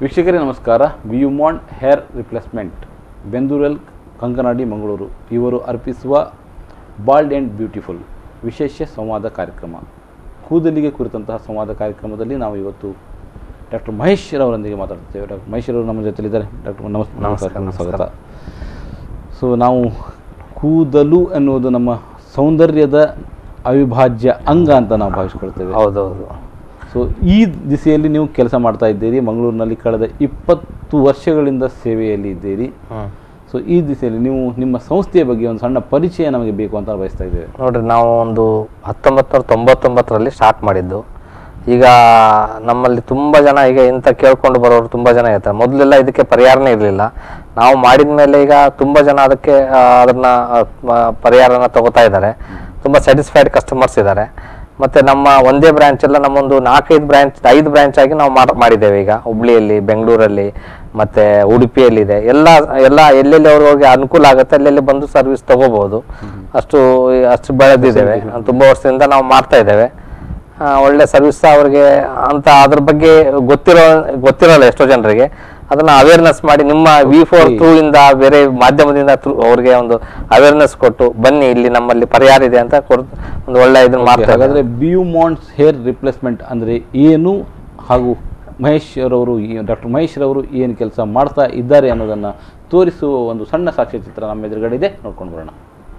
ವೀಕ್ಷಕರೇ ನಮಸ್ಕಾರ Biomond hair replacement Bendurwell Kankanadi Mangaluru ಇವರು ಅರ್ಪಿಸುವ ಬಾಲ್ಡ್ ಆ್ಯಂಡ್ ಬ್ಯೂಟಿಫುಲ್ ವಿಶೇಷ ಸಂವಾದ ಕಾರ್ಯಕ್ರಮ ಕೂದಲಿಗೆ ಕುರಿತಂತಹ ಸಂವಾದ ಕಾರ್ಯಕ್ರಮದಲ್ಲಿ ನಾವು ಇವತ್ತು ಡಾಕ್ಟರ್ ಮಹೇಶ್ ರವರೊಂದಿಗೆ ಮಾತಾಡ್ತೇವೆ ಡಾಕ್ಟರ್ ಮಹೇಶ್ ಅವರು ನಮ್ಮ ಜೊತೆಲಿದ್ದಾರೆ ಡಾಕ್ಟರ್ ನಮಸ್ತೆ ನಮಸ್ಕಾರ, ಸ್ವಾಗತ ಸೊ ನಾವು ಕೂದಲು ಎನ್ನುವುದು ನಮ್ಮ ಸೌಂದರ್ಯದ ಅವಿಭಾಜ್ಯ ಅಂಗ ಅಂತ ನಾವು ಭಾವಿಸ್ಕೊಳ್ತೇವೆ ಹೌದೌದು ಸೊ ಈ ದಿಸೆಯಲ್ಲಿ ನೀವು ಕೆಲಸ ಮಾಡ್ತಾ ಇದ್ದೀರಿ ಮಂಗಳೂರಿನಲ್ಲಿ ಕಳೆದ ಇಪ್ಪತ್ತು ವರ್ಷಗಳಿಂದ ಸೇವೆಯಲ್ಲಿ ಇದ್ದೀರಿ ಹ್ಮ್. ಸೊ ಈ ದಿಸೆಯಲ್ಲಿ ನೀವು ನಿಮ್ಮ ಸಂಸ್ಥೆಯ ಬಗ್ಗೆ ಒಂದು ಸಣ್ಣ ಪರಿಚಯ ನಮಗೆ ಬೇಕು ಅಂತ ಬಯಸ್ತಾ ಇದ್ದೇವೆ ನೋಡ್ರಿ ನಾವು ಒಂದು ಹತ್ತೊಂಬತ್ತು ನೂರ ತೊಂಬತ್ತೊಂಬತ್ತರಲ್ಲಿ ಸ್ಟಾರ್ಟ್ ಮಾಡಿದ್ದು ಈಗ ನಮ್ಮಲ್ಲಿ ತುಂಬ ಜನ ಈಗ ಇಂಥ ಕೇಳ್ಕೊಂಡು ಬರೋರು ತುಂಬ ಜನ ಇರ್ತಾರೆ ಮೊದಲೆಲ್ಲ ಇದಕ್ಕೆ ಪರಿಹಾರನೇ ಇರಲಿಲ್ಲ ನಾವು ಮಾಡಿದ ಮೇಲೆ ಈಗ ತುಂಬ ಜನ ಅದಕ್ಕೆ ಆ, ಅದನ್ನ ಆ, ಮ- ಪರಿಹಾರನ ತಗೋತಾ ಇದ್ದಾರೆ ತುಂಬ ಸ್ಯಾಟಿಸ್ಫೈಡ್ ಕಸ್ಟಮರ್ಸ್ ಇದ್ದಾರೆ ಮತ್ತು ನಮ್ಮ ಒಂದೇ ಬ್ರ್ಯಾಂಚ್ ಎಲ್ಲ ನಮ್ಮೊಂದು ನಾಲ್ಕೈದು ಬ್ರ್ಯಾಂಚ್ ಐದು ಬ್ರ್ಯಾಂಚ್ ಆಗಿ ನಾವು ಮಾಡ್- ಮಾಡಿದ್ದೇವೆ ಈಗ ಹುಬ್ಳಿಯಲ್ಲಿ ಬೆಂಗಳೂರಲ್ಲಿ ಮತ್ತು ಉಡುಪಿಯಲ್ಲಿದೆ ಎಲ್ಲ ಎಲ್ಲ ಎಲ್ಲೆಲ್ಲಿ ಅವ್ರಿಗೆ ಅನುಕೂಲ ಆಗುತ್ತೆ ಅಲ್ಲೆಲ್ಲಿ ಬಂದು ಸರ್ವಿಸ್ ತಗೋಬಹುದು ಅಷ್ಟು ಅಷ್ಟು ಬೆಳೆದಿದ್ದೇವೆ ತುಂಬ ವರ್ಷದಿಂದ ನಾವು ಮಾಡ್ತಾ ಇದ್ದೇವೆ ಆ, ಒಳ್ಳೆ ಸರ್ವಿಸ್ ಅವ್ರಿಗೆ ಅಂತ ಅದ್ರ ಬಗ್ಗೆ ಗೊತ್ತಿರೋ ಗೊತ್ತಿರಲ್ಲ ಎಷ್ಟೋ ಜನರಿಗೆ ಅದನ್ನ ಅವೇರ್ನೆಸ್ ಮಾಡಿ ನಿಮ್ಮ ವಿ ಫೋರ್ ಥ್ರೂ ಇಂದ ಬೇರೆ ಮಾಧ್ಯಮದಿಂದ ಥ್ರೂ ಅವ್ರಿಗೆ ಒಂದು ಅವೇರ್ನೆಸ್ ಕೊಟ್ಟು ಬನ್ನಿ ಇಲ್ಲಿ ನಮ್ಮಲ್ಲಿ ಪರಿಹಾರ ಇದೆ ಅಂತ ಕೊಡ್- ಒಂದು ಒಳ್ಳೆ ಇದನ್ನ ಮಾಡ್ತಾ ಹಾಗಾದರೆ ಬಿಯುಮಾಂಡ್ಸ್ ಹೇರ್ ರಿಪ್ಲೇಸ್ಮೆಂಟ್ ಅಂದರೆ ಏನು ಹಾಗೂ ಮಹೇಶ್ ರವರು ಡಾಕ್ಟರ್ ಮಹೇಶ್ ರವರು ಏನು ಕೆಲಸ ಮಾಡ್ತಾ ಇದ್ದಾರೆ ಅನ್ನೋದನ್ನು ತೋರಿಸುವ ಒಂದು ಸಣ್ಣ ಸಾಕ್ಷ್ಯಚಿತ್ರ ನಮ್ಮ ಎದುರುಗಡೆ ಇದೆ ನೋಡ್ಕೊಂಡು ಬರೋಣ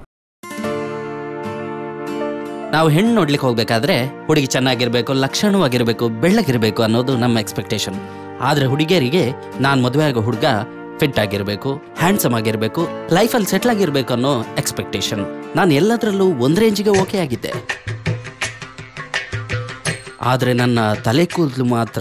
ನಾವು ಹೆಣ್ಣು ನೋಡ್ಲಿಕ್ಕೆ ಹೋಗ್ಬೇಕಾದ್ರೆ ಹುಡುಗಿ ಚೆನ್ನಾಗಿರ್ಬೇಕು ಲಕ್ಷಣವಾಗಿರ್ಬೇಕು ಬೆಳ್ಳಗಿರ್ಬೇಕು ಅನ್ನೋದು ನಮ್ಮ ಎಕ್ಸ್ಪೆಕ್ಟೇಷನ್ ಆದ್ರೆ ಹುಡುಗಿಯರಿಗೆ ನಾನು ಮದುವೆ ಆಗೋ ಹುಡುಗ ಫಿಟ್ ಆಗಿರ್ಬೇಕು ಹ್ಯಾಂಡ್ಸಮ್ ಆಗಿರ್ಬೇಕು ಲೈಫಲ್ಲಿ ಸೆಟ್ಲ್ ಆಗಿರ್ಬೇಕು ಅನ್ನೋ ಎಕ್ಸ್ಪೆಕ್ಟೇಷನ್ ನಾನು ಎಲ್ಲದರಲ್ಲೂ ಒಂದ್ ರೇಂಜಿಗೆ ಓಕೆ ಆಗಿದ್ದೆ ಆದ್ರೆ ನನ್ನ ತಲೆ ಕೂದಲು ಮಾತ್ರ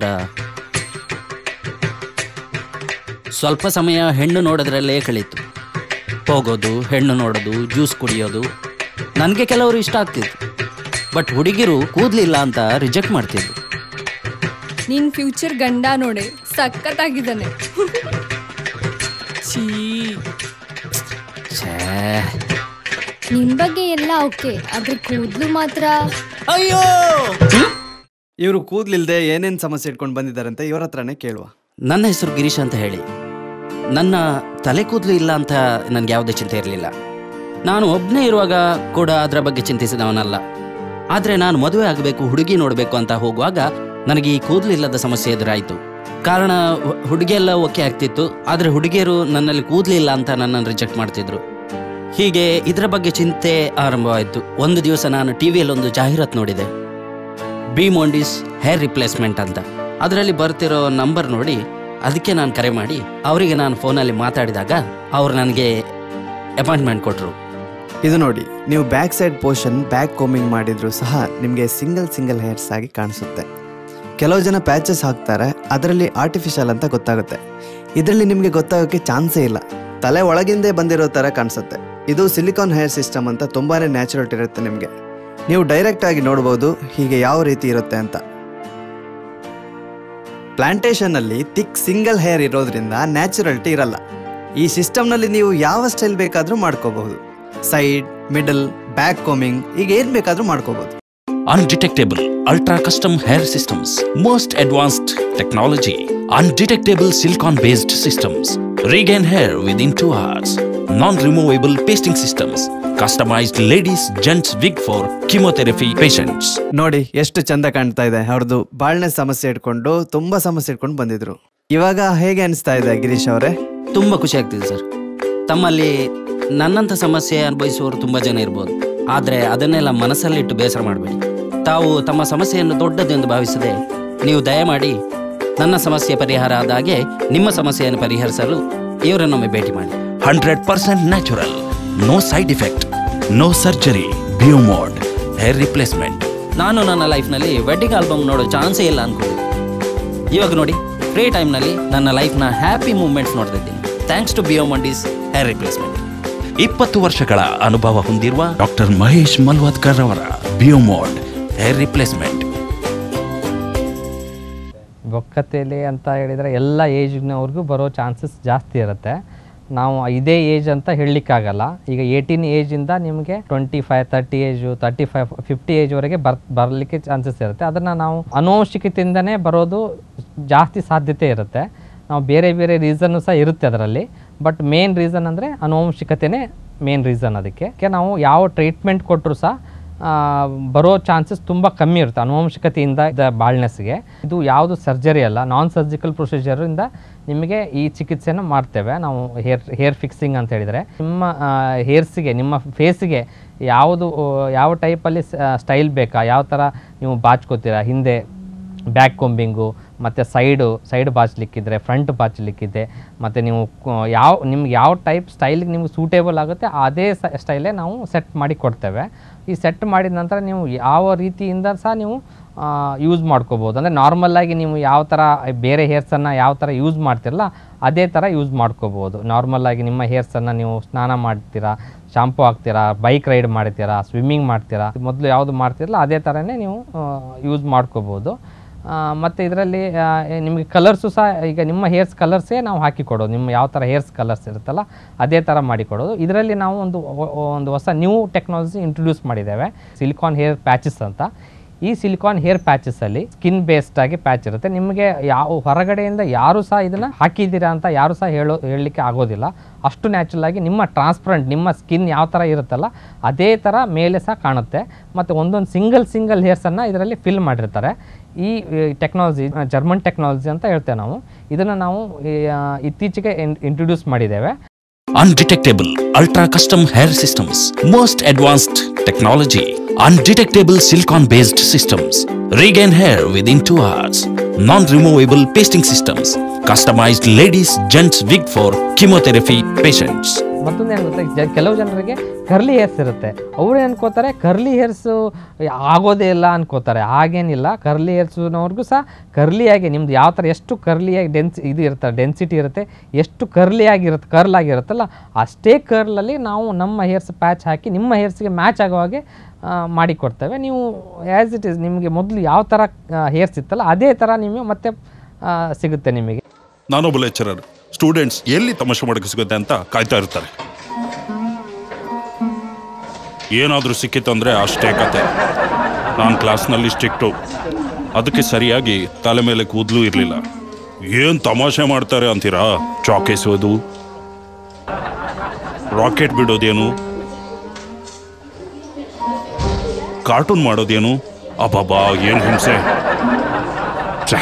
ಸ್ವಲ್ಪ ಸಮಯ ಹೆಣ್ಣು ನೋಡೋದ್ರಲ್ಲೇ ಕಳೀತು ಹೋಗೋದು ಹೆಣ್ಣು ನೋಡೋದು ಜ್ಯೂಸ್ ಕುಡಿಯೋದು ನನಗೆ ಕೆಲವರು ಇಷ್ಟ ಆಗ್ತಿದ್ರು ಬಟ್ ಹುಡುಗಿರು ಕೂದಲಿಲ್ಲ ಅಂತ ರಿಜೆಕ್ಟ್ ಮಾಡ್ತಿದ್ರು ನಿನ್ ಫ್ಯೂಚರ್ ಗಂಡ ನೋಡಿ ಸಖತ್ತಾಗಿದ್ದಾನೆ ಛೀ ಛೇ ನಿಮ್ ಬಗ್ಗೆ ಎಲ್ಲ ಓಕೆ ಆದ್ರೆ ಕೂದ್ಲು ಮಾತ್ರ ಅಯ್ಯೋ ಇವರು ಕೂದ್ಲಿಲ್ದೆ ಏನೇನ್ ಸಮಸ್ಯೆ ಇಟ್ಕೊಂಡು ಬಂದಿದ್ದಾರಂತೆ ಇವ್ರ ಹತ್ರನೇ ಕೇಳುವ ನನ್ನ ಹೆಸರು ಗಿರೀಶ್ ಅಂತ ಹೇಳಿ ನನ್ನ ತಲೆ ಕೂದಲು ಇಲ್ಲ ಅಂತ ನನಗೆ ಯಾವುದೇ ಚಿಂತೆ ಇರಲಿಲ್ಲ ನಾನು ಒಬ್ಬನೇ ಇರುವಾಗ ಕೂಡ ಅದರ ಬಗ್ಗೆ ಚಿಂತಿಸಿದವನಲ್ಲ ಆದರೆ ನಾನು ಮದುವೆ ಆಗಬೇಕು ಹುಡುಗಿ ನೋಡಬೇಕು ಅಂತ ಹೋಗುವಾಗ ನನಗೆ ಈ ಕೂದಲಿಲ್ಲದ ಸಮಸ್ಯೆ ಎದುರಾಯಿತು ಕಾರಣ ಹು- ಹುಡುಗಿಯೆಲ್ಲ ಓಕೆ ಆಗ್ತಿತ್ತು ಆದರೆ ಹುಡುಗಿಯರು ನನ್ನಲ್ಲಿ ಕೂದಲಿಲ್ಲ ಅಂತ ನನ್ನನ್ನು ರಿಜೆಕ್ಟ್ ಮಾಡ್ತಿದ್ರು ಹೀಗೆ ಇದರ ಬಗ್ಗೆ ಚಿಂತೆ ಆರಂಭವಾಯಿತು ಒಂದು ದಿವಸ ನಾನು ಟಿ ವಿಯಲ್ಲಿ ಒಂದು ಜಾಹೀರಾತು ನೋಡಿದೆ ಬಿ ಮೊಂಡಿಸ್ ಹೇರ್ ರಿಪ್ಲೇಸ್ಮೆಂಟ್ ಅಂತ ಅದರಲ್ಲಿ ಬರ್ತಿರೋ ನಂಬರ್ ನೋಡಿ ಅದಕ್ಕೆ ನಾನು ಕರೆ ಮಾಡಿ ಅವರಿಗೆ ನಾನು ಫೋನಲ್ಲಿ ಮಾತಾಡಿದಾಗ ಅವ್ರು ನನಗೆ ಅಪಾಯಿಂಟ್ಮೆಂಟ್ ಕೊಟ್ಟರು ಇದು ನೋಡಿ ನೀವು back side portion back combing ಮಾಡಿದ್ರು ಸಹ ನಿಮಗೆ ಸಿಂಗಲ್ ಸಿಂಗಲ್ ಹೇರ್ಸ್ ಆಗಿ ಕಾಣಿಸುತ್ತೆ ಕೆಲವು ಜನ ಪ್ಯಾಚಸ್ ಹಾಕ್ತಾರೆ ಅದರಲ್ಲಿ ಆರ್ಟಿಫಿಷಿಯಲ್ ಅಂತ ಗೊತ್ತಾಗುತ್ತೆ ಇದರಲ್ಲಿ ನಿಮಗೆ ಗೊತ್ತಾಗೋಕ್ಕೆ ಚಾನ್ಸೇ ಇಲ್ಲ ತಲೆ ಒಳಗಿಂದೇ ಬಂದಿರೋ ಥರ ಕಾಣಿಸುತ್ತೆ ಇದು ಸಿಲಿಕಾನ್ ಹೇರ್ ಸಿಸ್ಟಮ್ ಅಂತ ತುಂಬಾ ನ್ಯಾಚುರಲ್ ಇರುತ್ತೆ ನಿಮಗೆ ನೀವು ಡೈರೆಕ್ಟ್ ಆಗಿ ನೋಡ್ಬೋದು ಹೀಗೆ ಯಾವ ರೀತಿ ಇರುತ್ತೆ ಅಂತ ಪ್ಲಾಂಟೇಶನ್ನಲ್ಲಿ ಥಿಕ್ ಸಿಂಗಲ್ ಹೇರ್ ಇರೋದ್ರಿಂದ ನ್ಯಾಚುರಲ್ಟಿ ಇರಲ್ಲ ಈ ಸಿಸ್ಟಮ್ನಲ್ಲಿ ನೀವು ಯಾವ ಸ್ಟೈಲ್ ಬೇಕಾದರೂ ಮಾಡ್ಕೋಬಹುದು ಸೈಡ್ ಮಿಡಲ್ ಬ್ಯಾಕ್ ಕೋಮಿಂಗ್ ಈಗ ಏನು ಬೇಕಾದರೂ ಮಾಡ್ಕೋಬಹುದು Undetectable Ultra Custom Hair Systems. Most advanced technology. Undetectable silicon based systems. Regain hair within 2 hours. Non removable pasting systems. Customized ladies' gents wig for chemotherapy patients. ನೋಡಿ ಎಷ್ಟು ಚಂದ ಕಾಣ್ತಾ ಇದೆ ಅವ್ರದ್ದು ಬಾಳ್ನೆ ಸಮಸ್ಯೆ ಇಟ್ಕೊಂಡು ತುಂಬಾ ಸಮಸ್ಯೆ ಇಟ್ಕೊಂಡು ಬಂದಿದ್ರು ಇವಾಗ ಹೇಗೆ ಅನಿಸ್ತಾ ಇದೆ ಗಿರೀಶ್ ಅವರೇ ತುಂಬ ಖುಷಿ ಆಗ್ತಿದೆ ಸರ್ ತಮ್ಮಲ್ಲಿ ನನ್ನಂಥ ಸಮಸ್ಯೆ ಅನುಭವಿಸುವವರು ತುಂಬ ಜನ ಇರ್ಬೋದು ಆದರೆ ಅದನ್ನೆಲ್ಲ ಮನಸ್ಸಲ್ಲಿಟ್ಟು ಬೇಸರ ಮಾಡಬೇಡಿ ತಾವು ತಮ್ಮ ಸಮಸ್ಯೆಯನ್ನು ದೊಡ್ಡದೆಂದು ಭಾವಿಸದೆ ನೀವು ದಯಮಾಡಿ ನನ್ನ ಸಮಸ್ಯೆ ಪರಿಹಾರ ಆದಾಗೆ ನಿಮ್ಮ ಸಮಸ್ಯೆಯನ್ನು ಪರಿಹರಿಸಲು ಇವರನ್ನೊಮ್ಮೆ ಭೇಟಿ ಮಾಡಿ 100% natural. No side effect. No surgery. Biomod. Hair replacement. ನಾನು ನನ್ನ ಲೈಫ್ನಲ್ಲಿ ವೆಡ್ಡಿಂಗ್ ಆಲ್ಬಮ್ ನೋಡೋ ಚಾನ್ಸೇ ಇಲ್ಲ ಅನ್ಕೊಂಡಿದ್ದೆ ಇವಾಗ ನೋಡಿ ಫ್ರೀ ಟೈಮ್ನಲ್ಲಿ ನನ್ನ ಲೈಫ್ನ ಹ್ಯಾಪಿ ಮೂಮೆಂಟ್ಸ್ ನೋಡ್ತಿದ್ದೀನಿ thanks to Biomond's hair replacement ಇಪ್ಪತ್ತು ವರ್ಷಗಳ ಅನುಭವ ಹೊಂದಿರುವ ಡಾಕ್ಟರ್ ಮಹೇಶ್ ಮಲ್ವಾದ್ಕರ್ ಅವರ ಬಿಯೋಮೋಡ್ ಹೇರ್ ರಿಪ್ಲೇಸ್ಮೆಂಟ್ ಬೊಕ್ಕತೆಲಿ ಅಂತ ಹೇಳಿದರೆ ಎಲ್ಲ ಏಜ್ನವ್ರಿಗೂ ಬರೋ ಚಾನ್ಸಸ್ ಜಾಸ್ತಿ ಇರುತ್ತೆ ನಾವು ಇದೇ ಏಜ್ ಅಂತ ಹೇಳಲಿಕ್ಕಾಗಲ್ಲ ಈಗ ಏಯ್ಟೀನ್ ಏಜಿಂದ ನಿಮಗೆ twenty five thirty age thirty five fifty ಏಜ್ವರೆಗೆ ಬರ್ ಬರಲಿಕ್ಕೆ ಚಾನ್ಸಸ್ ಇರುತ್ತೆ ಅದನ್ನು ನಾವು ಅನುವಂಶಿಕತೆಯಿಂದನೇ ಬರೋದು ಜಾಸ್ತಿ ಸಾಧ್ಯತೆ ಇರುತ್ತೆ ನಾವು ಬೇರೆ ಬೇರೆ ರೀಸನ್ನು ಸಹ ಇರುತ್ತೆ ಅದರಲ್ಲಿ ಬಟ್ ಮೇನ್ ರೀಸನ್ ಅಂದರೆ ಅನುವಂಶಿಕತೆನೇ ಮೇನ್ ರೀಸನ್ ಅದಕ್ಕೆ ಅದಕ್ಕೆ ನಾವು ಯಾವ ಟ್ರೀಟ್ಮೆಂಟ್ ಕೊಟ್ಟರು ಸಹ ಆ, ಬರೋ ಚಾನ್ಸಸ್ ತುಂಬ ಕಮ್ಮಿ ಇರುತ್ತೆ ಅನುವಂಶಿಕತೆಯಿಂದ ಇದ್ದ ಬಾಳ್ನೆಸ್ಗೆ ಇದು ಯಾವುದು ಸರ್ಜರಿ ಅಲ್ಲ ನಾನ್ ಸರ್ಜಿಕಲ್ ಪ್ರೊಸೀಜರಿಂದ ನಿಮಗೆ ಈ ಚಿಕಿತ್ಸೆನ ಮಾಡ್ತೇವೆ ನಾವು ಹೇರ್ ಹೇರ್ ಫಿಕ್ಸಿಂಗ್ ಅಂತ ಹೇಳಿದರೆ ನಿಮ್ಮ ಹೇರ್ಸಿಗೆ ನಿಮ್ಮ ಫೇಸಿಗೆ ಯಾವುದು ಆ, ಯಾವ ಟೈಪಲ್ಲಿ ಸ್ಟೈಲ್ ಬೇಕಾ ಯಾವ ಥರ ನೀವು ಬಾಚ್ಕೋತೀರಾ ಹಿಂದೆ ಬ್ಯಾಕ್ ಕೊಂಬಿಂಗು ಮತ್ತು ಸೈಡು ಸೈಡ್ ಬಾಚಲಿಕ್ಕಿದ್ರೆ ಫ್ರಂಟ್ ಬಾಚಲಿಕ್ಕಿದೆ ಮತ್ತು ನೀವು ಕು- ಯಾವ ನಿಮ್ಗೆ ಯಾವ ಟೈಪ್ ಸ್ಟೈಲಿಗೆ ನಿಮ್ಗೆ ಸೂಟೇಬಲ್ ಆಗುತ್ತೆ ಅದೇ ಸ್ಟೈಲೇ ನಾವು ಸೆಟ್ ಮಾಡಿ ಕೊಡ್ತೇವೆ ಈ ಸೆಟ್ ಮಾಡಿದ ನಂತರ ನೀವು ಯಾವ ರೀತಿಯಿಂದ ಸಹ ನೀವು ಯೂಸ್ ಮಾಡ್ಕೋಬೋದು ಅಂದರೆ ನಾರ್ಮಲಾಗಿ ನೀವು ಯಾವ ಥರ ಬೇರೆ ಹೇರ್ಸನ್ನು ಯಾವ ಥರ ಯೂಸ್ ಮಾಡ್ತಿರಲ್ಲ ಅದೇ ಥರ ಯೂಸ್ ಮಾಡ್ಕೋಬೋದು ನಾರ್ಮಲಾಗಿ ನಿಮ್ಮ ಹೇರ್ಸನ್ನು ನೀವು ಸ್ನಾನ ಮಾಡ್ತೀರಾ ಶಾಂಪು ಹಾಕ್ತೀರಾ ಬೈಕ್ ರೈಡ್ ಮಾಡ್ತೀರಾ ಸ್ವಿಮ್ಮಿಂಗ್ ಮಾಡ್ತೀರಾ ಮೊದಲು ಯಾವುದು ಮಾಡ್ತಿರಲ್ಲ ಅದೇ ಥರನೇ ನೀವು ಯೂಸ್ ಮಾಡ್ಕೋಬೋದು ಮತ್ತು ಇದರಲ್ಲಿ ನಿಮಗೆ ಕಲರ್ಸು ಸಹ ಈಗ ನಿಮ್ಮ ಹೇರ್ಸ್ ಕಲರ್ಸೇ ನಾವು ಹಾಕಿ ಕೊಡೋದು ನಿಮ್ಮ ಯಾವ ಥರ ಹೇರ್ಸ್ ಕಲರ್ಸ್ ಇರುತ್ತಲ್ಲ ಅದೇ ಥರ ಮಾಡಿ ಕೊಡೋದು ಇದರಲ್ಲಿ ನಾವು ಒಂದು ಒ- ಒಂದು ಹೊಸ ನ್ಯೂ ಟೆಕ್ನಾಲಜಿ ಇಂಟ್ರೊಡ್ಯೂಸ್ ಮಾಡಿದ್ದೇವೆ ಸಿಲಿಕಾನ್ ಹೇರ್ ಪ್ಯಾಚಸ್ ಅಂತ ಈ ಸಿಲಿಕಾನ್ ಹೇರ್ ಪ್ಯಾಚಸ್ಸಲ್ಲಿ ಸ್ಕಿನ್ ಬೇಸ್ಡ್ ಆಗಿ ಪ್ಯಾಚ್ ಇರುತ್ತೆ ನಿಮಗೆ ಯಾವ ಹೊರಗಡೆಯಿಂದ ಯಾರು ಸಹ ಇದನ್ನು ಹಾಕಿದ್ದೀರಾ ಅಂತ ಯಾರು ಸಹ ಹೇಳೋ ಹೇಳಲಿಕ್ಕೆ ಆಗೋದಿಲ್ಲ ಅಷ್ಟು ನ್ಯಾಚುರಲ್ ಆಗಿ ನಿಮ್ಮ ಟ್ರಾನ್ಸ್ಪರೆಂಟ್ ನಿಮ್ಮ ಸ್ಕಿನ್ ಯಾವ ಥರ ಇರುತ್ತಲ್ಲ ಅದೇ ಥರ ಮೇಲೆ ಸಹ ಕಾಣುತ್ತೆ ಮತ್ತು ಒಂದೊಂದು ಸಿಂಗಲ್ ಸಿಂಗಲ್ ಹೇರ್ಸನ್ನು ಇದರಲ್ಲಿ ಫಿಲ್ ಮಾಡಿರ್ತಾರೆ ಈ ಟೆಕ್ನಾಲಜಿ ಜರ್ಮನ್ ಟೆಕ್ನಾಲಜಿ ಅಂತ ಹೇಳ್ತೇವೆ ನಾವು ಇದನ್ನು ನಾವು ಈ, ಆ, ಇತ್ತೀಚೆಗೆ ಇಂಟ್ರೊಡ್ಯೂಸ್ ಮಾಡಿದ್ದೇವೆ Undetectable Ultra Custom Hair Systems. Most advanced technology. Undetectable silicon based systems. Regain hair within 2 hours. Non removable pasting systems. Customized ladies' gents wig for chemotherapy patients. ಮತ್ತೊಂದು ಏನು ಗೊತ್ತಾ ಜ ಕೆಲವು ಜನರಿಗೆ ಕರ್ಲಿ ಹೇರ್ಸ್ ಇರುತ್ತೆ ಅವ್ರು ಅನ್ಕೋತಾರೆ ಕರ್ಲಿ ಹೇರ್ಸು ಆಗೋದೇ ಇಲ್ಲ ಅನ್ಕೋತಾರೆ ಹಾಗೇನಿಲ್ಲ ಕರ್ಲಿ ಹೇರ್ಸ್ನವ್ರಿಗೂ ಸಹ ಕರ್ಲಿಯಾಗಿ ನಿಮ್ದು ಯಾವ ಥರ ಎಷ್ಟು ಕರ್ಲಿಯಾಗಿ ಡೆನ್ಸ್ ಇದು ಇರುತ್ತೆ ಡೆನ್ಸಿಟಿ ಇರುತ್ತೆ ಎಷ್ಟು ಕರ್ಲಿ ಆಗಿರುತ್ತೆ ಕರ್ಲ್ ಆಗಿರುತ್ತಲ್ಲ ಅಷ್ಟೇ ಕರ್ಲಲ್ಲಿ ನಾವು ನಮ್ಮ ಹೇರ್ಸ್ ಪ್ಯಾಚ್ ಹಾಕಿ ನಿಮ್ಮ ಹೇರ್ಸ್ಗೆ ಮ್ಯಾಚ್ ಆಗೋ ಹಾಗೆ ಆ, ಮಾಡಿಕೊಡ್ತೇವೆ ನೀವು ಆ್ಯಸ್ ಇಟ್ ಈಸ್ ನಿಮಗೆ ಮೊದಲು ಯಾವ ಥರ ಹೇರ್ಸ್ ಇತ್ತಲ್ಲ ಅದೇ ಥರ ನಿಮಗೆ ಮತ್ತೆ ಆ, ಸಿಗುತ್ತೆ ನಿಮಗೆ ನಾನೊಬ್ಬ ಲೆಕ್ಚರರ್ ಸ್ಟೂಡೆಂಟ್ಸ್ ಎಲ್ಲಿ ತಮಾಷೆ ಮಾಡೋಕ್ಕೆ ಸಿಗುತ್ತೆ ಅಂತ ಕಾಯ್ತಾ ಇರ್ತಾರೆ ಏನಾದರೂ ಸಿಕ್ಕಿತ್ತು ಅಂದರೆ ಅಷ್ಟೇ ಕತೆ ನಾನು ಕ್ಲಾಸ್ನಲ್ಲಿ ಸ್ಟ್ರಿಕ್ಟು ಅದಕ್ಕೆ ಸರಿಯಾಗಿ ತಲೆ ಮೇಲೆ ಕೂದಲು ಇರಲಿಲ್ಲ ಏನು ತಮಾಷೆ ಮಾಡ್ತಾರೆ ಅಂತೀರಾ ಚಾಕ್ ಎಸೆಯೋದು ರಾಕೆಟ್ ಬಿಡೋದೇನು ಕಾರ್ಟೂನ್ ಮಾಡೋದೇನು ಅಬ್ಬಬ್ಬಾ ಏನು ಹಿಂಸೆ ಛೇ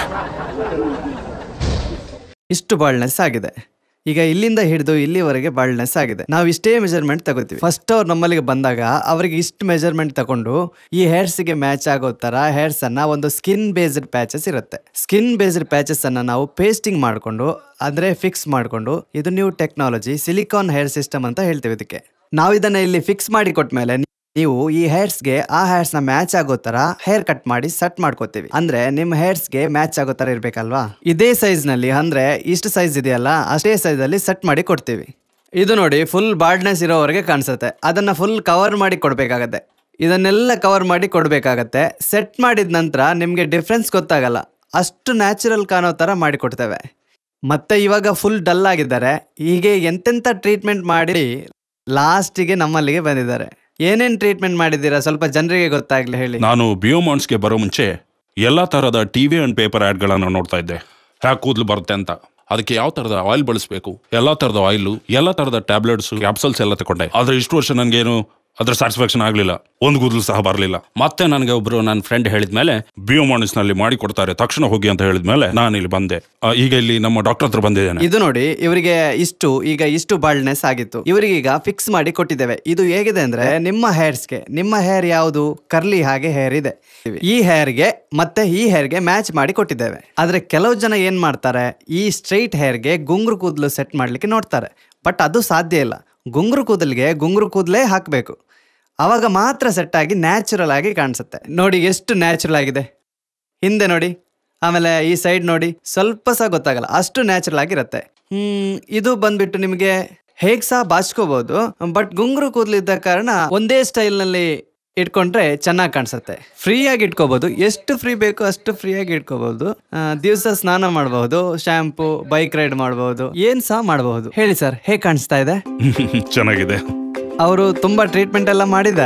ಇಷ್ಟು ಬಾಳ್ನೆಸ್ ಆಗಿದೆ ಈಗ ಇಲ್ಲಿಂದ ಹಿಡಿದು ಇಲ್ಲಿವರೆಗೆ ಬಾಳ್ನೆಸ್ ಆಗಿದೆ ನಾವು ಇಷ್ಟೇ ಮೆಜರ್ಮೆಂಟ್ ತಗೋತೀವಿ ಫಸ್ಟ್ ಅವ್ರು ನಮ್ಮಲ್ಲಿಗೆ ಬಂದಾಗ ಅವರಿಗೆ ಇಷ್ಟು ಮೆಜರ್ಮೆಂಟ್ ತಗೊಂಡು ಈ ಹೇರ್ಸ್ಗೆ ಮ್ಯಾಚ್ ಆಗೋ ತರ ಹೇರ್ಸ್ ಅನ್ನ ಒಂದು ಸ್ಕಿನ್ ಬೇಸ್ಡ್ ಪ್ಯಾಚಸ್ ಇರುತ್ತೆ ಸ್ಕಿನ್ ಬೇಸ್ಡ್ ಪ್ಯಾಚಸ್ ಅನ್ನ ನಾವು ಪೇಸ್ಟಿಂಗ್ ಮಾಡಿಕೊಂಡು ಅಂದ್ರೆ ಫಿಕ್ಸ್ ಮಾಡಿಕೊಂಡು ಇದು new technology silicon hair system ಅಂತ ಹೇಳ್ತೀವಿ ಇದಕ್ಕೆ ನಾವು ಇದನ್ನ ಇಲ್ಲಿ ಫಿಕ್ಸ್ ಮಾಡಿ ಕೊಟ್ಮೇಲೆ ನೀವು ಈ ಹೇರ್ಸ್ಗೆ ಆ ಹೇರ್ಸ್ ನ ಮ್ಯಾಚ್ ಆಗೋ ತರ ಹೇರ್ ಕಟ್ ಮಾಡಿ ಸೆಟ್ ಮಾಡ್ಕೋತೀವಿ ಅಂದ್ರೆ ನಿಮ್ ಹೇರ್ಸ್ಗೆ ಮ್ಯಾಚ್ ಆಗೋ ತರ ಇರ್ಬೇಕಲ್ವಾ ಇದೇ ಸೈಜ್ ನಲ್ಲಿ ಅಂದ್ರೆ ಇಷ್ಟು ಸೈಜ್ ಇದೆಯಲ್ಲ ಅಷ್ಟೇ ಸೈಜ್ ಅಲ್ಲಿ ಸೆಟ್ ಮಾಡಿ ಕೊಡ್ತೀವಿ ಇದು ನೋಡಿ ಫುಲ್ ಬಾರ್ಡ್ನೆಸ್ ಇರೋವರೆಗೆ ಕಾಣಿಸುತ್ತೆ ಅದನ್ನ ಫುಲ್ ಕವರ್ ಮಾಡಿ ಕೊಡ್ಬೇಕಾಗತ್ತೆ ಇದನ್ನೆಲ್ಲ ಕವರ್ ಮಾಡಿ ಕೊಡ್ಬೇಕಾಗತ್ತೆ ಸೆಟ್ ಮಾಡಿದ ನಂತರ ನಿಮ್ಗೆ ಡಿಫ್ರೆನ್ಸ್ ಗೊತ್ತಾಗಲ್ಲ ಅಷ್ಟು ನ್ಯಾಚುರಲ್ ಕಾಣೋ ತರ ಮಾಡಿ ಕೊಡ್ತೇವೆ ಮತ್ತೆ ಇವಾಗ ಫುಲ್ ಡಲ್ ಆಗಿದ್ದಾರೆ ಹೀಗೆ ಎಂತೆಂಥ ಟ್ರೀಟ್ಮೆಂಟ್ ಮಾಡಿ ಲಾಸ್ಟಿಗೆ ನಮ್ಮಲ್ಲಿಗೆ ಬಂದಿದ್ದಾರೆ ಏನೇನ್ ಟ್ರೀಟ್ಮೆಂಟ್ ಮಾಡಿದ್ದೀರಾ ಸ್ವಲ್ಪ ಜನರಿಗೆ ಗೊತ್ತಾಗ್ಲಿ ಹೇಳಿ ನಾನು ಬಿಯೋಮಾನ್ಸ್ಗೆ ಬರೋ ಮುಂಚೆ ಎಲ್ಲ ಥರದ ಟಿವಿ ಅಂಡ್ ಪೇಪರ್ ಆ್ಯಡ್ಗಳನ್ನು ನೋಡ್ತಾ ಇದ್ದೆ ಹ್ಯಾಕ್ ಕೂದಲು ಬರುತ್ತೆ ಅಂತ ಅದಕ್ಕೆ ಯಾವ ಥರದ ಆಯಿಲ್ ಬಳಸಬೇಕು ಎಲ್ಲ ಥರದ ಆಯಿಲು ಎಲ್ಲ ಥರದ ಟ್ಯಾಬ್ಲೆಟ್ಸ್ ಕ್ಯಾಪ್ಸಲ್ಸ್ ಎಲ್ಲ ತಗೊಂಡೆ ಆದರೆ ಇಷ್ಟು ವರ್ಷ ನನಗೇನು ಅದ್ರ ಸ್ಯಾಟಿಸ್ಫ್ಯಾಕ್ಷನ್ ಆಗಲಿಲ್ಲ ಒಂದು ಕೂದಲು ಸಹ ಬರಲಿಲ್ಲ ಮತ್ತೆ ನನಗೆ ಒಬ್ರು ನನ್ನ ಫ್ರೆಂಡ್ ಹೇಳಿದ ಮೇಲೆ ಬಿಯೋಮಾನಿಸ್ನಲ್ಲಿ ಮಾಡಿ ಕೊಡ್ತಾರೆ ತಕ್ಷಣ ಹೋಗಿ ಅಂತ ಹೇಳಿದ ಮೇಲೆ ನಾನು ಇಲ್ಲಿ ಬಂದೆ ಆ, ಈಗ ಇಲ್ಲಿ ನಮ್ಮ ಡಾಕ್ಟರ್ ಹತ್ರ ಬಂದಿದ್ದೇನೆ ಇದು ನೋಡಿ ಇವರಿಗೆ ಇಷ್ಟು ಈಗ ಇಷ್ಟು ಬಾಲ್ಡ್ನೆಸ್ ಆಗಿತ್ತು ಇವರಿಗೆ ಈಗ ಫಿಕ್ಸ್ ಮಾಡಿ ಕೊಟ್ಟಿದ್ದೇವೆ ಇದು ಹೇಗಿದೆ ಅಂದ್ರೆ ನಿಮ್ಮ ಹೇರ್ಸ್ಗೆ ನಿಮ್ಮ ಹೇರ್ ಯಾವುದು ಕರ್ಲಿ ಹಾಗೆ ಹೇರ್ ಇದೆ ಈ ಹೇರ್ಗೆ ಮತ್ತೆ ಈ ಹೇರ್ಗೆ ಮ್ಯಾಚ್ ಮಾಡಿ ಕೊಟ್ಟಿದ್ದೇವೆ ಆದ್ರೆ ಕೆಲವು ಜನ ಏನ್ ಮಾಡ್ತಾರೆ ಈ ಸ್ಟ್ರೈಟ್ ಹೇರ್ಗೆ ಗುಂಗುರು ಕೂದಲು ಸೆಟ್ ಮಾಡ್ಲಿಕ್ಕೆ ನೋಡ್ತಾರೆ ಬಟ್ ಅದು ಸಾಧ್ಯ ಇಲ್ಲ ಗುಂಗುರು ಕೂದಲಿಗೆ ಗುಂಗುರು ಕೂದಲೇ ಹಾಕಬೇಕು ಅವಾಗ ಮಾತ್ರ ಸೆಟ್ ಆಗಿ ನ್ಯಾಚುರಲ್ ಆಗಿ ಕಾಣಿಸುತ್ತೆ ನೋಡಿ ಎಷ್ಟು ನ್ಯಾಚುರಲ್ ಆಗಿದೆ ಹಿಂದೆ ನೋಡಿ ಆಮೇಲೆ ಈ ಸೈಡ್ ನೋಡಿ ಸ್ವಲ್ಪ ಸಹ ಗೊತ್ತಾಗಲ್ಲ ಅಷ್ಟು ನ್ಯಾಚುರಲ್ ಆಗಿರುತ್ತೆ ಹ್ಮ್ ಇದು ಬಂದ್ಬಿಟ್ಟು ನಿಮಗೆ ಹೇಗ್ ಸಹ ಬಾಚ್ಕೋಬಹುದು ಬಟ್ ಗುಂಗುರು ಕೂದಲಿದ್ದ ಕಾರಣ ಒಂದೇ ಸ್ಟೈಲ್ ನಲ್ಲಿ ಇಟ್ಕೊಂಡ್ರೆ ಚೆನ್ನಾಗಿ ಕಾಣಿಸುತ್ತೆ ಫ್ರೀ ಆಗಿ ಇಟ್ಕೋಬಹುದು ಎಷ್ಟು ಫ್ರೀ ಬೇಕು ಅಷ್ಟು ಫ್ರೀ ಆಗಿ ಇಟ್ಕೋಬಹುದು ದಿವಸ ಸ್ನಾನ ಮಾಡಬಹುದು ಶಾಂಪೂ ಬೈಕ್ ರೈಡ್ ಮಾಡಬಹುದು ಏನ್ ಸಹ ಮಾಡಬಹುದು ಹೇಳಿ ಸರ್ ಹೇಗ್ ಕಾಣಿಸ್ತಾ ಇದೆ ಚೆನ್ನಾಗಿದೆ ಅವರು ತುಂಬಾ ಟ್ರೀಟ್ಮೆಂಟ್ ಎಲ್ಲ ಮಾಡಿದ್ದಾರೆ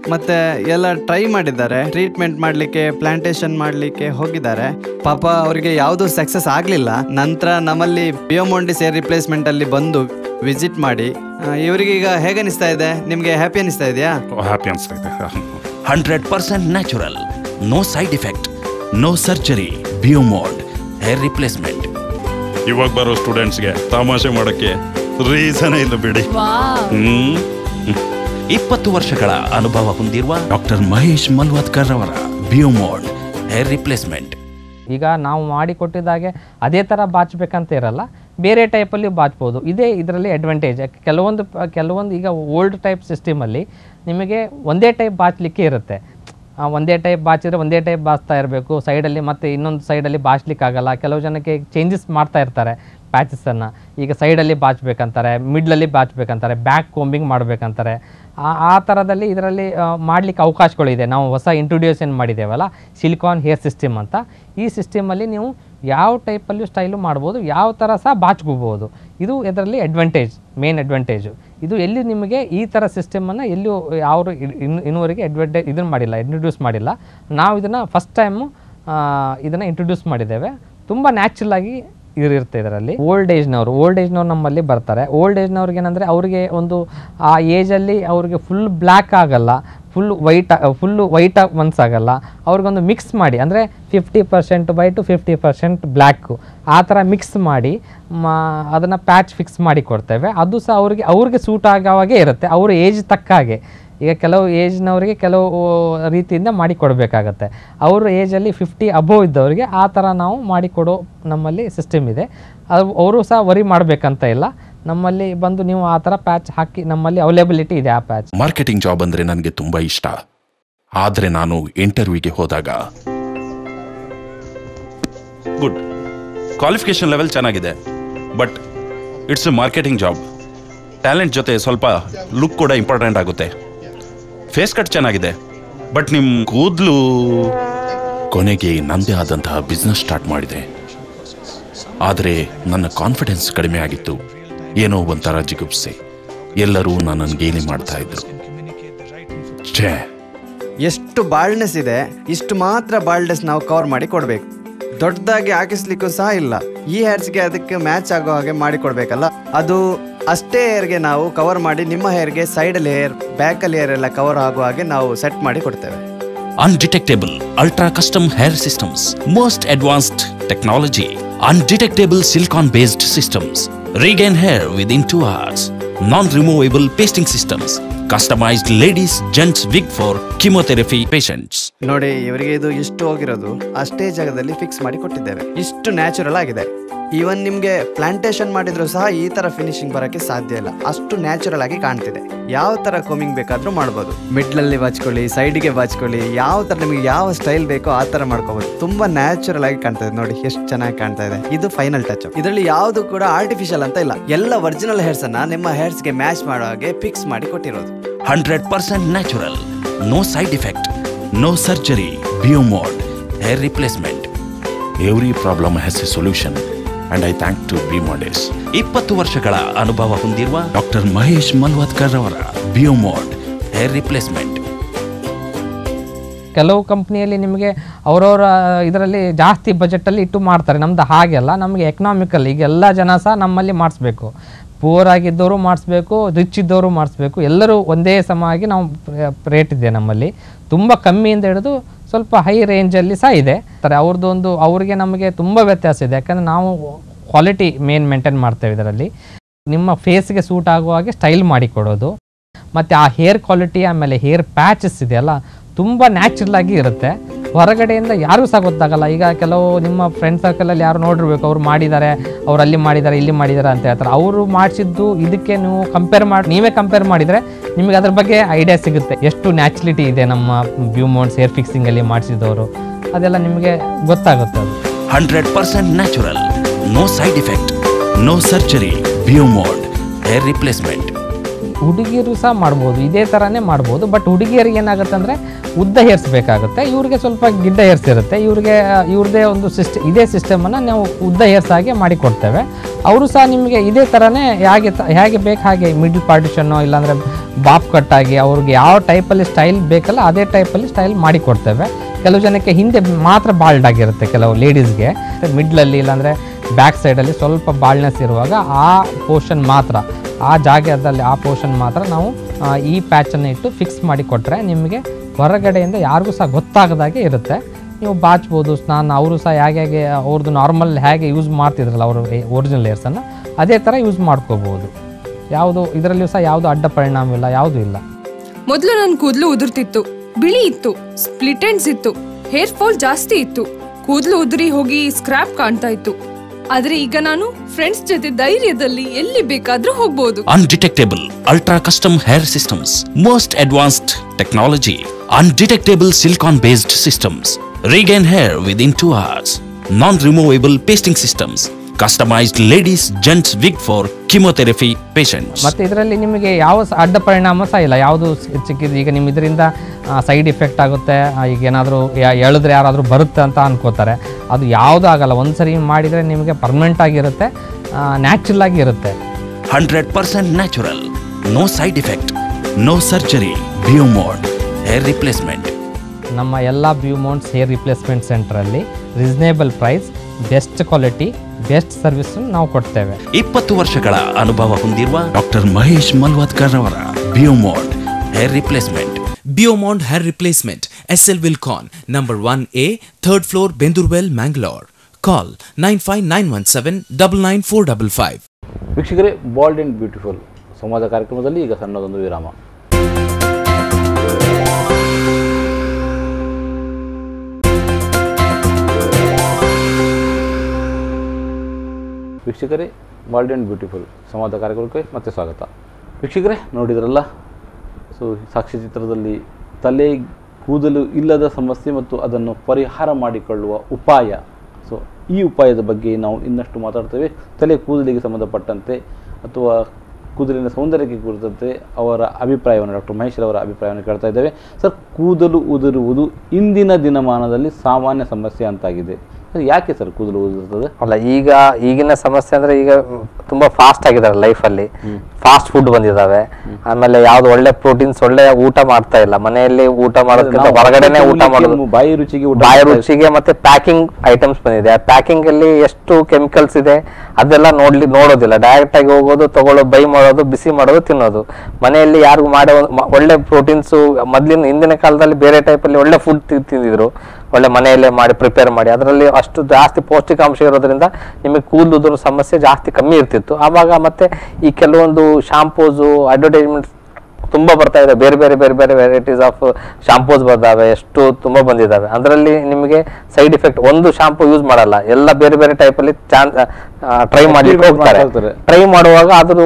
ಮತ್ತೆ ಎಲ್ಲ ಟ್ರೈ ಮಾಡಿದ್ದಾರೆ ಟ್ರೀಟ್ಮೆಂಟ್ ಮಾಡಲಿಕ್ಕೆ ಪ್ಲಾಂಟೇಶನ್ ಮಾಡಲಿಕ್ಕೆ ಹೋಗಿದ್ದಾರೆ ಪಾಪ ಅವರಿಗೆ ಯಾವುದೂ ಸಕ್ಸಸ್ ಆಗಲಿಲ್ಲ ನಂತರ ನಮ್ಮಲ್ಲಿ ಬಿಯೋಮೊಂಡಿ ಸೇರ್ ರಿಪ್ಲೇಸ್ಮೆಂಟ್ ಅಲ್ಲಿ ಬಂದು ವಿಸಿಟ್ ಮಾಡಿ ಆ, ಇವರಿಗೆ ಈಗ ಹೇಗೆ ಅನಿಸ್ತಾ ಇದೆ ನಿಮಗೆ ಹ್ಯಾಪಿ ಅನಿಸ್ತಾ ಇದೆಯಾ ಹ್ಯಾಪಿ ಅನಿಸ್ತಾ ಇದೆ hundred percent natural no side effect no surgery Biomond hair replacement ಇವಾಗ ಬರೋ ಸ್ಟೂಡೆಂಟ್ಸ್ಗೆ ತಮಾಷೆ ಮಾಡೋಕ್ಕೆ ರೀಸನೇ ಇಲ್ಲ ಬಿಡಿ ಹ್ಮ್ ಇಪ್ಪತ್ತು ವರ್ಷಗಳ ಅನುಭವ ಹೊಂದಿರುವ ಡಾಕ್ಟರ್ ಮಹೇಶ್ ಮಲ್ವತ್ಕರ್ ಅವರ ಬಿಯೋಮೋಡ್ ಹೇರ್ ರಿಪ್ಲೇಸ್ಮೆಂಟ್ ಈಗ ನಾವು ಮಾಡಿಕೊಟ್ಟಿದ್ದಾಗೆ ಅದೇ ಥರ ಬಾಚಬೇಕಂತ ಇರಲ್ಲ ಬೇರೆ ಟೈಪಲ್ಲಿ ಬಾಚ್ಬೋದು ಇದೇ ಇದರಲ್ಲಿ ಅಡ್ವಾಂಟೇಜ್ ಕೆಲವೊಂದು ಪ- ಕೆಲವೊಂದು ಈಗ ಓಲ್ಡ್ ಟೈಪ್ ಸಿಸ್ಟಮಲ್ಲಿ ನಿಮಗೆ ಒಂದೇ ಟೈಪ್ ಬಾಚಲಿಕ್ಕೆ ಇರುತ್ತೆ ಆ, ಒಂದೇ ಟೈಪ್ ಬಾಚಿದ್ರೆ ಒಂದೇ ಟೈಪ್ ಬಾಚ್ತಾ ಇರಬೇಕು ಸೈಡಲ್ಲಿ ಮತ್ತು ಇನ್ನೊಂದು ಸೈಡಲ್ಲಿ ಬಾಚ್ಲಿಕ್ಕಾಗಲ್ಲ ಕೆಲವು ಜನಕ್ಕೆ ಚೇಂಜಸ್ ಮಾಡ್ತಾ ಇರ್ತಾರೆ ಪ್ಯಾಚಸನ್ನು ಈಗ ಸೈಡಲ್ಲಿ ಬಾಚ್ಬೇಕಂತಾರೆ ಮಿಡ್ಲಲ್ಲಿ ಬಾಚ್ಬೇಕಂತಾರೆ ಬ್ಯಾಕ್ ಕೋಂಬಿಂಗ್ ಮಾಡಬೇಕಂತಾರೆ ಆ ಆ ಥರದಲ್ಲಿ ಇದರಲ್ಲಿ ಮಾಡಲಿಕ್ಕೆ ಅವಕಾಶಗಳಿದೆ ನಾವು ಹೊಸ ಇಂಟ್ರೊಡ್ಯೂಷನ್ ಮಾಡಿದ್ದೇವಲ್ಲ ಸಿಲಿಕಾನ್ ಹೇರ್ ಸಿಸ್ಟಮ್ ಅಂತ ಈ ಸಿಸ್ಟಮಲ್ಲಿ ನೀವು ಯಾವ ಟೈಪಲ್ಲೂ ಸ್ಟೈಲು ಮಾಡ್ಬೋದು ಯಾವ ಥರ ಸಹ ಬಾಚ್ಕೋಬೋದು ಇದು ಇದರಲ್ಲಿ ಅಡ್ವಾಂಟೇಜ್ ಮೇನ್ ಅಡ್ವಾಂಟೇಜು ಇದು ಎಲ್ಲಿ ನಿಮಗೆ ಈ ಥರ ಸಿಸ್ಟಮನ್ನು ಎಲ್ಲೂ ಯಾವ ಇನ್ನು ಇನ್ನುವರೆಗೆ ಅಡ್ವಾಂಟೇಜ್ ಇದನ್ನು ಮಾಡಿಲ್ಲ ಇಂಟ್ರೊಡ್ಯೂಸ್ ಮಾಡಿಲ್ಲ ನಾವು ಇದನ್ನು ಫಸ್ಟ್ ಟೈಮು ಇದನ್ನು ಇಂಟ್ರೊಡ್ಯೂಸ್ ಮಾಡಿದ್ದೇವೆ ತುಂಬ ನ್ಯಾಚುರಲ್ ಆಗಿ ಇರುತ್ತೆ ಇದರಲ್ಲಿ ಓಲ್ಡ್ ಏಜ್ನವರು ಓಲ್ಡ್ ಏಜ್ನವ್ರು ನಮ್ಮಲ್ಲಿ ಬರ್ತಾರೆ ಓಲ್ಡ್ ಏಜ್ನವ್ರಿಗೆ ಏನಂದರೆ ಅವರಿಗೆ ಒಂದು ಆ ಏಜಲ್ಲಿ ಅವ್ರಿಗೆ ಫುಲ್ ಬ್ಲ್ಯಾಕ್ ಆಗಲ್ಲ ಫುಲ್ ವೈಟ್ ಫುಲ್ಲು ವೈಟ್ ಮನ್ಸಾಗಲ್ಲ ಅವ್ರಿಗೊಂದು ಮಿಕ್ಸ್ ಮಾಡಿ ಅಂದರೆ fifty percent white fifty percent black ಆ ಥರ ಮಿಕ್ಸ್ ಮಾಡಿ ಮಾ ಅದನ್ನು ಪ್ಯಾಚ್ ಫಿಕ್ಸ್ ಮಾಡಿ ಕೊಡ್ತೇವೆ ಅದು ಸಹ ಅವ್ರಿಗೆ ಅವ್ರಿಗೆ ಸೂಟ್ ಆಗೋವಾಗೆ ಇರುತ್ತೆ ಅವ್ರ ಏಜ್ ತಕ್ಕ ಹಾಗೆ ಈಗ ಕೆಲವು ಏಜ್ನವರಿಗೆ ಕೆಲವು ರೀತಿಯಿಂದ ಮಾಡಿ ಕೊಡಬೇಕಾಗತ್ತೆ ಅವ್ರ ಏಜಲ್ಲಿ ಫಿಫ್ಟಿ ಅಬೋವ್ ಇದ್ದವರಿಗೆ ಆ ಥರ ನಾವು ಮಾಡಿಕೊಡೋ ನಮ್ಮಲ್ಲಿ ಸಿಸ್ಟಮ್ ಇದೆ ಅದು ಅವರು ಸಹ ವರಿ ಮಾಡಬೇಕಂತ ಇಲ್ಲ ನಮ್ಮಲ್ಲಿ ಬಂದು ನೀವು ಆ ಥರ ಪ್ಯಾಚ್ ಹಾಕಿ ನಮ್ಮಲ್ಲಿ ಅವೈಲೇಬಿಲಿಟಿ ಇದೆ ಆ ಪ್ಯಾಚ್ ಮಾರ್ಕೆಟಿಂಗ್ ಜಾಬ್ ಅಂದ್ರೆ ನನಗೆ ತುಂಬಾ ಇಷ್ಟ ಆದ್ರೆ ನಾನು ಇಂಟರ್ವ್ಯೂಗೆ ಹೋದಾಗ ಗುಡ್ ಕ್ವಾಲಿಫಿಕೇಶನ್ ಲೆವೆಲ್ ಚೆನ್ನಾಗಿದೆ but it's a marketing job talent ಜೊತೆ ಸ್ವಲ್ಪ ಲುಕ್ ಕೂಡ ಇಂಪಾರ್ಟೆಂಟ್ ಆಗುತ್ತೆ ಫೇಸ್ ಕಟ್ ಚೆನ್ನಾಗಿದೆ ಬಟ್ ನಿಮ್ ಕೂದಲು ಕೊನೆಗೆ ನಂದೇ ಆದಂತಹ ಬಿಸ್ನೆಸ್ ಸ್ಟಾರ್ಟ್ ಮಾಡಿದೆ ಆದರೆ ನನ್ನ ಕಾನ್ಫಿಡೆನ್ಸ್ ಕಡಿಮೆ ಆಗಿತ್ತು ಏನೋ ಒಂಥರ ಜಿಗುಪ್ಸೆ ಎಲ್ಲರೂ ನನ್ನನ್ನು ಗೇಲಿ ಮಾಡ್ತಾ ಇದ್ರು ಛೇ ಎಷ್ಟು ಬಾಲ್ಡ್ನೆಸ್ ಇದೆ ಇಷ್ಟು ಮಾತ್ರ ಬಾಲ್ಡ್ನೆಸ್ ನಾವು ಕವರ್ ಮಾಡಿ ಕೊಡಬೇಕು ದೊಡ್ಡದಾಗಿ ಹಾಕಿಸ್ಲಿಕ್ಕೂ ಸಹ ಇಲ್ಲ ಈ ಹೇರ್ಸ್ಗೆ ಅದಕ್ಕೆ ಮ್ಯಾಚ್ ಆಗೋ ಹಾಗೆ ಮಾಡಿ ಕೊಡ್ಬೇಕಲ್ಲ ಅದು ಅಷ್ಟೇ ಹೇರ್ಗೆ ನಾವು ಕವರ್ ಮಾಡಿ ನಿಮ್ಮ ಹೇರ್ಗೆ ಸೈಡಲ್ಲಿ ಹೇರ್ ಬ್ಯಾಕಲ್ಲಿ ಹೇರ್ ಎಲ್ಲ ಕವರ್ ಆಗೋ ಹಾಗೆ ನಾವು ಸೆಟ್ ಮಾಡಿ ಕೊಡ್ತೇವೆ Undetectable Ultra Custom Hair Systems. Most advanced technology. Undetectable silicon based systems. Regain hair within 2 hours. Non removable pasting systems. Customized ladies' gents wig for chemotherapy patients. ನೋಡಿ ಇವರಿಗೆ ಇದು ಇಷ್ಟು ಹೋಗಿರೋದು ಅಷ್ಟೇ ಜಾಗದಲ್ಲಿ ಫಿಕ್ಸ್ ಮಾಡಿ ಕೊಟ್ಟಿದ್ದೇವೆ ಇಷ್ಟು ನ್ಯಾಚುರಲ್ ಆಗಿದೆ ಈವನ್ ನಿಮ್ಗೆ ಪ್ಲಾಂಟೇಶನ್ ಮಾಡಿದ್ರು ಸಹ ಈ ತರ ಫಿನಿಶಿಂಗ್ ಬರಕ್ಕೆ ಸಾಧ್ಯ ಇಲ್ಲ ಅಷ್ಟು ನ್ಯಾಚುರಲ್ ಆಗಿ ಕಾಣ್ತಿದೆ ಯಾವ ತರ ಕೋಮಿಂಗ್ ಬೇಕಾದ್ರೂ ಮಾಡ್ಬೋದು ಮಿಡ್ಲಲ್ಲಿ ಬಾಚ್ಕೊಳ್ಳಿ ಸೈಡ್ಗೆ ಬಾಚ್ಕೊಳ್ಳಿ ಯಾವ ತರ ನಿಮಗೆ ಯಾವ ಸ್ಟೈಲ್ ಬೇಕೋ ಆ ತರ ಮಾಡ್ಕೋಬಹುದು ತುಂಬಾ ನ್ಯಾಚುರಲ್ ಆಗಿ ಕಾಣ್ತಾ ಇದೆ ನೋಡಿ ಎಷ್ಟು ಚೆನ್ನಾಗಿ ಕಾಣ್ತಾ ಇದೆ ಇದು ಫೈನಲ್ ಟಚ್ ಇದರಲ್ಲಿ ಯಾವುದು ಕೂಡ ಆರ್ಟಿಫಿಷಿಯಲ್ ಅಂತ ಇಲ್ಲ ಎಲ್ಲ ಒರಿಜಿನಲ್ ಹೇರ್ಸ್ ಅನ್ನ ನಿಮ್ಮ ಹೇರ್ಸ್ಗೆ ಮ್ಯಾಚ್ ಮಾಡೋ ಹಾಗೆ ಫಿಕ್ಸ್ ಮಾಡಿ ಕೊಟ್ಟಿರೋದು 100% natural. No side effect. No surgery. Biomode. Hair replacement. Every problem has a solution. And I thank to Bimodes. ಇಪ್ಪತ್ತು ವರ್ಷಗಳ ಅನುಭವ ಹೊಂದಿರುವ ಡಾಕ್ಟರ್ ಮಹೇಶ್ ಮಲ್ವತ್ಕರ್ ಅವರ ಬಿಯೋಮೋಡ್ ಹೇರ್ ರಿಪ್ಲೇಸ್ಮೆಂಟ್ ಕೆಲವು ಕಂಪ್ನಿಯಲ್ಲಿ ನಿಮಗೆ ಅವರವರ ಇದರಲ್ಲಿ ಜಾಸ್ತಿ ಬಜೆಟಲ್ಲಿ ಇಟ್ಟು ಮಾಡ್ತಾರೆ ನಮ್ದು ಹಾಗೆಲ್ಲ ನಮಗೆ ಎಕನಾಮಿಕಲ್ ಈಗ ಎಲ್ಲ ಜನ ಸಹ ನಮ್ಮಲ್ಲಿ ಮಾಡಿಸ್ಬೇಕು ಪೂರ್ ಆಗಿದ್ದವರು ಮಾಡಿಸ್ಬೇಕು ರಿಚ್ ಇದ್ದವರು ಮಾಡಿಸ್ಬೇಕು ಎಲ್ಲರೂ ಒಂದೇ ಸಮಾಗಿ ನಾವು ರೇಟ್ ಇದೆ ನಮ್ಮಲ್ಲಿ ತುಂಬ ಕಮ್ಮಿಯಿಂದ ಹಿಡಿದು ಸ್ವಲ್ಪ ಹೈ ರೇಂಜಲ್ಲಿ ಸಹ ಇದೆ ತಾರೆ ಅವ್ರದ್ದು ಒಂದು ಅವ್ರಿಗೆ ನಮಗೆ ತುಂಬ ವ್ಯತ್ಯಾಸ ಇದೆ ಯಾಕಂದರೆ ನಾವು ಕ್ವಾಲಿಟಿ ಮೇನ್ ಮೇಂಟೈನ್ ಮಾಡ್ತೇವೆ ಇದರಲ್ಲಿ ನಿಮ್ಮ ಫೇಸ್ಗೆ ಸೂಟ್ ಆಗುವ ಹಾಗೆ ಸ್ಟೈಲ್ ಮಾಡಿ ಕೊಡೋದು ಮತ್ತು ಆ ಹೇರ್ ಕ್ವಾಲಿಟಿ ಆಮೇಲೆ ಹೇರ್ ಪ್ಯಾಚಸ್ ಇದೆಯಲ್ಲ ತುಂಬ ನ್ಯಾಚುರಲ್ ಆಗಿ ಇರುತ್ತೆ ಹೊರಗಡೆಯಿಂದ ಯಾರೂ ಸಹ ಗೊತ್ತಾಗಲ್ಲ ಈಗ ಕೆಲವು ನಿಮ್ಮ ಫ್ರೆಂಡ್ ಸರ್ಕಲಲ್ಲಿ ಯಾರು ನೋಡಿರ್ಬೇಕು ಅವ್ರು ಮಾಡಿದ್ದಾರೆ ಅವ್ರು ಅಲ್ಲಿ ಮಾಡಿದ್ದಾರೆ ಇಲ್ಲಿ ಮಾಡಿದ್ದಾರೆ ಅಂತ ಹೇಳ್ತಾರೆ ಅವರು ಮಾಡಿಸಿದ್ದು ಇದಕ್ಕೆ ನೀವು ಕಂಪೇರ್ ಮಾಡಿ ನೀವೇ ಕಂಪೇರ್ ಮಾಡಿದರೆ ನಿಮಗೆ ಅದ್ರ ಬಗ್ಗೆ ಐಡಿಯಾ ಸಿಗುತ್ತೆ ಎಷ್ಟು ನ್ಯಾಚುಲಿಟಿ ಇದೆ ನಮ್ಮ ವ್ಯೂ ಮೌಂಟ್ಸ್ ಹೇರ್ ಫಿಕ್ಸಿಂಗಲ್ಲಿ ಮಾಡಿಸಿದವರು ಅದೆಲ್ಲ ನಿಮಗೆ ಗೊತ್ತಾಗುತ್ತೆ ಅದು hundred percent natural no side effect no surgery Biomond hair replacement ಹುಡುಗಿಯರು ಸಹ ಮಾಡ್ಬೋದು ಇದೇ ಥರನೇ ಮಾಡ್ಬೋದು ಬಟ್ ಹುಡುಗಿಯರಿಗೆ ಏನಾಗುತ್ತೆ ಅಂದರೆ ಉದ್ದ ಹೇರ್ಸ್ ಬೇಕಾಗುತ್ತೆ ಇವ್ರಿಗೆ ಸ್ವಲ್ಪ ಗಿಡ್ಡ ಹೇರ್ಸ್ ಇರುತ್ತೆ ಇವ್ರಿಗೆ ಇವ್ರದ್ದೇ ಒಂದು ಸಿಸ್ಟಮ್ ಇದೇ ಸಿಸ್ಟಮನ್ನು ನಾವು ಉದ್ದ ಹೇರ್ಸ್ ಆಗಿ ಮಾಡಿ ಕೊಡ್ತೇವೆ ಅವರು ಸಹ ನಿಮಗೆ ಇದೇ ಥರನೇ ಹೇಗೆ ತ- ಹೇಗೆ ಬೇಕು ಹಾಗೆ ಮಿಡ್ಲ್ ಪಾರ್ಟಿಷನ್ನು ಇಲ್ಲಾಂದರೆ ಬಾಪ್ ಕಟ್ಟಾಗಿ ಅವ್ರಿಗೆ ಯಾವ ಟೈಪಲ್ಲಿ ಸ್ಟೈಲ್ ಬೇಕಲ್ಲ ಅದೇ ಟೈಪಲ್ಲಿ ಸ್ಟೈಲ್ ಮಾಡಿ ಕೊಡ್ತೇವೆ ಕೆಲವು ಜನಕ್ಕೆ ಹಿಂದೆ ಮಾತ್ರ ಬಾಲ್ಡ್ ಆಗಿರುತ್ತೆ ಕೆಲವು ಲೇಡೀಸ್ಗೆ ಮಿಡ್ಲಲ್ಲಿ ಇಲ್ಲಾಂದರೆ ಬ್ಯಾಕ್ ಸೈಡಲ್ಲಿ ಸ್ವಲ್ಪ ಬಾಲ್ನೆಸ್ ಇರುವಾಗ ಆ ಪೋರ್ಷನ್ ಮಾತ್ರ ಆ ಜಾಗದಲ್ಲಿ ಆ ಪೋರ್ಷನ್ ಮಾತ್ರ ನಾವು ಆ, ಈ ಪ್ಯಾಚನ್ನು ಇಟ್ಟು ಫಿಕ್ಸ್ ಮಾಡಿ ಕೊಟ್ಟರೆ ನಿಮಗೆ ಹೊರಗಡೆಯಿಂದ ಯಾರಿಗೂ ಸಹ ಗೊತ್ತಾಗದಾಗೆ ಇರುತ್ತೆ ನೀವು ಬಾಚ್ಬೋದು ಸ್ನಾನ ಅವರು ಸಹ ಹೇಗೆ ಹೇಗೆ ಅವ್ರದ್ದು ನಾರ್ಮಲ್ ಹೇಗೆ ಯೂಸ್ ಮಾಡ್ತಿದ್ರಲ್ಲ ಅವರು ಒರಿಜಿನಲ್ ಏರ್ಸನ್ನು ಅದೇ ಥರ ಯೂಸ್ ಮಾಡ್ಕೋಬೋದು ಯಾವುದು ಇದರಲ್ಲಿಯೂ ಸಹ ಯಾವುದು ಅಡ್ಡ ಪರಿಣಾಮ ಇಲ್ಲ ಯಾವುದೂ ಇಲ್ಲ ಮೊದಲು ನನ್ನ ಕೂದಲು ಉದುರ್ತಿತ್ತು ಬಿಳಿ ಇತ್ತು ಸ್ಪ್ಲಿಟ್ ಎಂಡ್ಸ್ ಇತ್ತು ಹೇರ್ ಫಾಲ್ ಜಾಸ್ತಿ ಇತ್ತು ಕೂದಲು ಉದುರಿ ಹೋಗಿ ಸ್ಕ್ರಾಪ್ ಕಾಣ್ತಾ ಇತ್ತು ಆದ್ರೆ ಈಗ ನಾನು ಫ್ರೆಂಡ್ಸ್ ಜೊತೆ ಧೈರ್ಯದಲ್ಲಿ ಎಲ್ಲಿ ಬೇಕಾದ್ರೂ ಹೋಗ್ಬೋದು Undetectable ultra custom hair systems. Most advanced technology. Undetectable silicon based systems. Regain hair within 2 hours. Non removable pasting systems. Customized ladies gents wig for chemotherapy patients. ಮತ್ತು ಇದರಲ್ಲಿ ನಿಮಗೆ ಯಾವ ಸ- ಅಡ್ಡ ಪರಿಣಾಮ ಸಹ ಇಲ್ಲ ಯಾವುದು ಚಿಕ್ಕಿದ್ದು ಈಗ ನಿಮ್ಮ ಇದರಿಂದ ಸೈಡ್ ಇಫೆಕ್ಟ್ ಆಗುತ್ತೆ ಆ, ಈಗ ಏನಾದರೂ ಎಳೆದ್ರೆ ಯಾರಾದರೂ ಬರುತ್ತೆ ಅಂತ ಅನ್ಕೋತಾರೆ ಅದು ಯಾವುದೂ ಆಗಲ್ಲ ಒಂದು ಸರಿ ಮಾಡಿದರೆ ನಿಮಗೆ ಪರ್ಮನೆಂಟ್ ಆಗಿರುತ್ತೆ ನ್ಯಾಚುರಲ್ ಆಗಿ ಇರುತ್ತೆ 100% natural. No side effect. No surgery. Biomod. Hair replacement. ನಮ್ಮ ಎಲ್ಲ ಬ್ಯೂಮೌಂಟ್ಸ್ ಹೇರ್ ರಿಪ್ಲೇಸ್ಮೆಂಟ್ ಸೆಂಟ್ರಲ್ಲಿ reasonable price best quality best ಸರ್ವಿಸನ್ನು ನಾವು ಕೊಡ್ತೇವೆ ಇಪ್ಪತ್ತು ವರ್ಷಗಳ ಅನುಭವ ಹೊಂದಿರುವ ಡಾಕ್ಟರ್ ಮಹೇಶ್ ಮಲ್ವತ್ಕರ್ ಅವರ Biomond hair replacement Biomond Hair Replacement, SL Wilcon, number 1A, 3rd floor, Bendurwell, Mangalore. Call 95917 99455. ವೀಕ್ಷಕರೇ ಬಾಲ್ಡ್ ಆ್ಯಂಡ್ ಬ್ಯೂಟಿಫುಲ್ ಸಂವಾದ ಕಾರ್ಯಕ್ರಮದಲ್ಲಿ ಈಗ ಸಣ್ಣದೊಂದು ವಿರಾಮ ವೀಕ್ಷಕರೇ ಬಾಲ್ಡ್ ಆ್ಯಂಡ್ ಬ್ಯೂಟಿಫುಲ್ ಸಂವಾದ ಕಾರ್ಯಕ್ರಮಕ್ಕೆ ಮತ್ತೆ ಸ್ವಾಗತ ವೀಕ್ಷಕರೇ ನೋಡಿದ್ರಲ್ಲ ಸೊ ಸಾಕ್ಷ್ಯಚಿತ್ರದಲ್ಲಿ ತಲೆ ಕೂದಲು ಇಲ್ಲದ ಸಮಸ್ಯೆ ಮತ್ತು ಅದನ್ನು ಪರಿಹಾರ ಮಾಡಿಕೊಳ್ಳುವ ಉಪಾಯ ಸೊ ಈ ಉಪಾಯದ ಬಗ್ಗೆ ನಾವು ಇನ್ನಷ್ಟು ಮಾತಾಡ್ತೇವೆ ತಲೆ ಕೂದಲಿಗೆ ಸಂಬಂಧಪಟ್ಟಂತೆ ಅಥವಾ ಕೂದಲಿನ ಸೌಂದರ್ಯಕ್ಕೆ ಕುರಿತಂತೆ ಅವರ ಅಭಿಪ್ರಾಯವನ್ನು ಡಾಕ್ಟರ್ ಮಹೇಶ್ ಅವರ ಅಭಿಪ್ರಾಯವನ್ನು ಕೇಳ್ತಾ ಇದ್ದೇವೆ ಸರ್ ಕೂದಲು ಉದುರುವುದು ಇಂದಿನ ದಿನಮಾನದಲ್ಲಿ ಸಾಮಾನ್ಯ ಸಮಸ್ಯೆ ಅಂತಾಗಿದೆ ಸರ್ ಯಾಕೆ ಸರ್ ಕೂದಲು ಉದುರುತ್ತದೆ ಅಲ್ಲ ಈಗ ಈಗಿನ ಸಮಸ್ಯೆ ಅಂದ್ರೆ ಈಗ ತುಂಬಾ ಫಾಸ್ಟ್ ಆಗಿದ್ದಾರೆ ಲೈಫಲ್ಲಿ ಫಾಸ್ಟ್ ಫುಡ್ ಬಂದಿದಾವೆ ಆಮೇಲೆ ಯಾವ್ದು ಒಳ್ಳೆ ಪ್ರೋಟೀನ್ಸ್ ಒಳ್ಳೆ ಊಟ ಮಾಡ್ತಾ ಇಲ್ಲ ಮನೆಯಲ್ಲಿ ಊಟ ಮಾಡೋದಕ್ಕಿಂತ ನಾವು ಹೊರಗಡೆನೆ ಊಟ ಉಣ್ಣಲಿಕ್ಕೆ ಮಾಡೋದು ಬಾಯಿ ರುಚಿಗೆ ಊಟ ಬಾಯಿ ಮಾಡ್ತಾ ರುಚಿಗೆ ಮತ್ತೆ ಪ್ಯಾಕಿಂಗ್ ಐಟಮ್ಸ್ ಬಂದಿದೆ ಆ ಪ್ಯಾಕಿಂಗ್ ಅಲ್ಲಿ ಎಷ್ಟು ಕೆಮಿಕಲ್ಸ್ ಇದೆ ಅದೆಲ್ಲ ನೋಡ್ಲಿ ನೋಡೋದಿಲ್ಲ ಡೈರೆಕ್ಟ್ ಆಗಿ ಹೋಗೋದು ತಗೊಳ್ಳೋ ಬೈ ಮಾಡೋದು ಬಿಸಿ ಮಾಡೋದು ತಿನ್ನೋದು ಮನೆಯಲ್ಲಿ ಯಾರಿಗೂ ಮಾಡೋ ಮ- ಒಳ್ಳೆ ಪ್ರೋಟೀನ್ಸ್ ಮೊದ್ಲಿನ ಹಿಂದಿನ ಕಾಲದಲ್ಲಿ ಬೇರೆ ಟೈಪ್ ಅಲ್ಲಿ ಒಳ್ಳೆ ಫುಡ್ ತಿಂದಿದ್ರು ಒಳ್ಳೆ ಮನೆಯಲ್ಲೇ ಮಾಡಿ ಪ್ರಿಪೇರ್ ಮಾಡಿ ಅದರಲ್ಲಿ ಅಷ್ಟು ಜಾಸ್ತಿ ಪೌಷ್ಟಿಕಾಂಶ ಇರೋದ್ರಿಂದ ನಿಮಗೆ ಕೂದಲು ಉದುರೋ ಸಮಸ್ಯೆ ಜಾಸ್ತಿ ಕಮ್ಮಿ ಇರ್ತಿತ್ತು ಆವಾಗ ಮತ್ತೆ ಈ ಕೆಲವೊಂದು ಶಾಂಪೂಸು ಅಡ್ವರ್ಟೈಸ್ಮೆಂಟ್ ತುಂಬಾ ಬರ್ತಾ ಇದೆ ಬೇರೆ ಬೇರೆ ಬೇರೆ ಬೇರೆ ವೆರೈಟೀಸ್ ಆಫ್ ಶಾಂಪೂಸ್ ಬರ್ತಾವೆ ಎಷ್ಟು ತುಂಬಾ ಬಂದಿದ್ದಾವೆ ಅದರಲ್ಲಿ ನಿಮಗೆ ಸೈಡ್ ಇಫೆಕ್ಟ್ ಒಂದು ಶಾಂಪೂ ಯೂಸ್ ಮಾಡಲ್ಲ ಎಲ್ಲ ಬೇರೆ ಬೇರೆ ಟೈಪ್ ಅಲ್ಲಿ ಚಾನ್ಸ್ ಟ್ರೈ ಮಾಡ್ಲಿಕ್ಕೆ Experiment ಹೋಗ್ತಾರೆ ಮಾಡ್ತಾ ಇರ್ತಾರೆ. ಟ್ರೈ ಮಾಡುವಾಗ ಅದ್ರ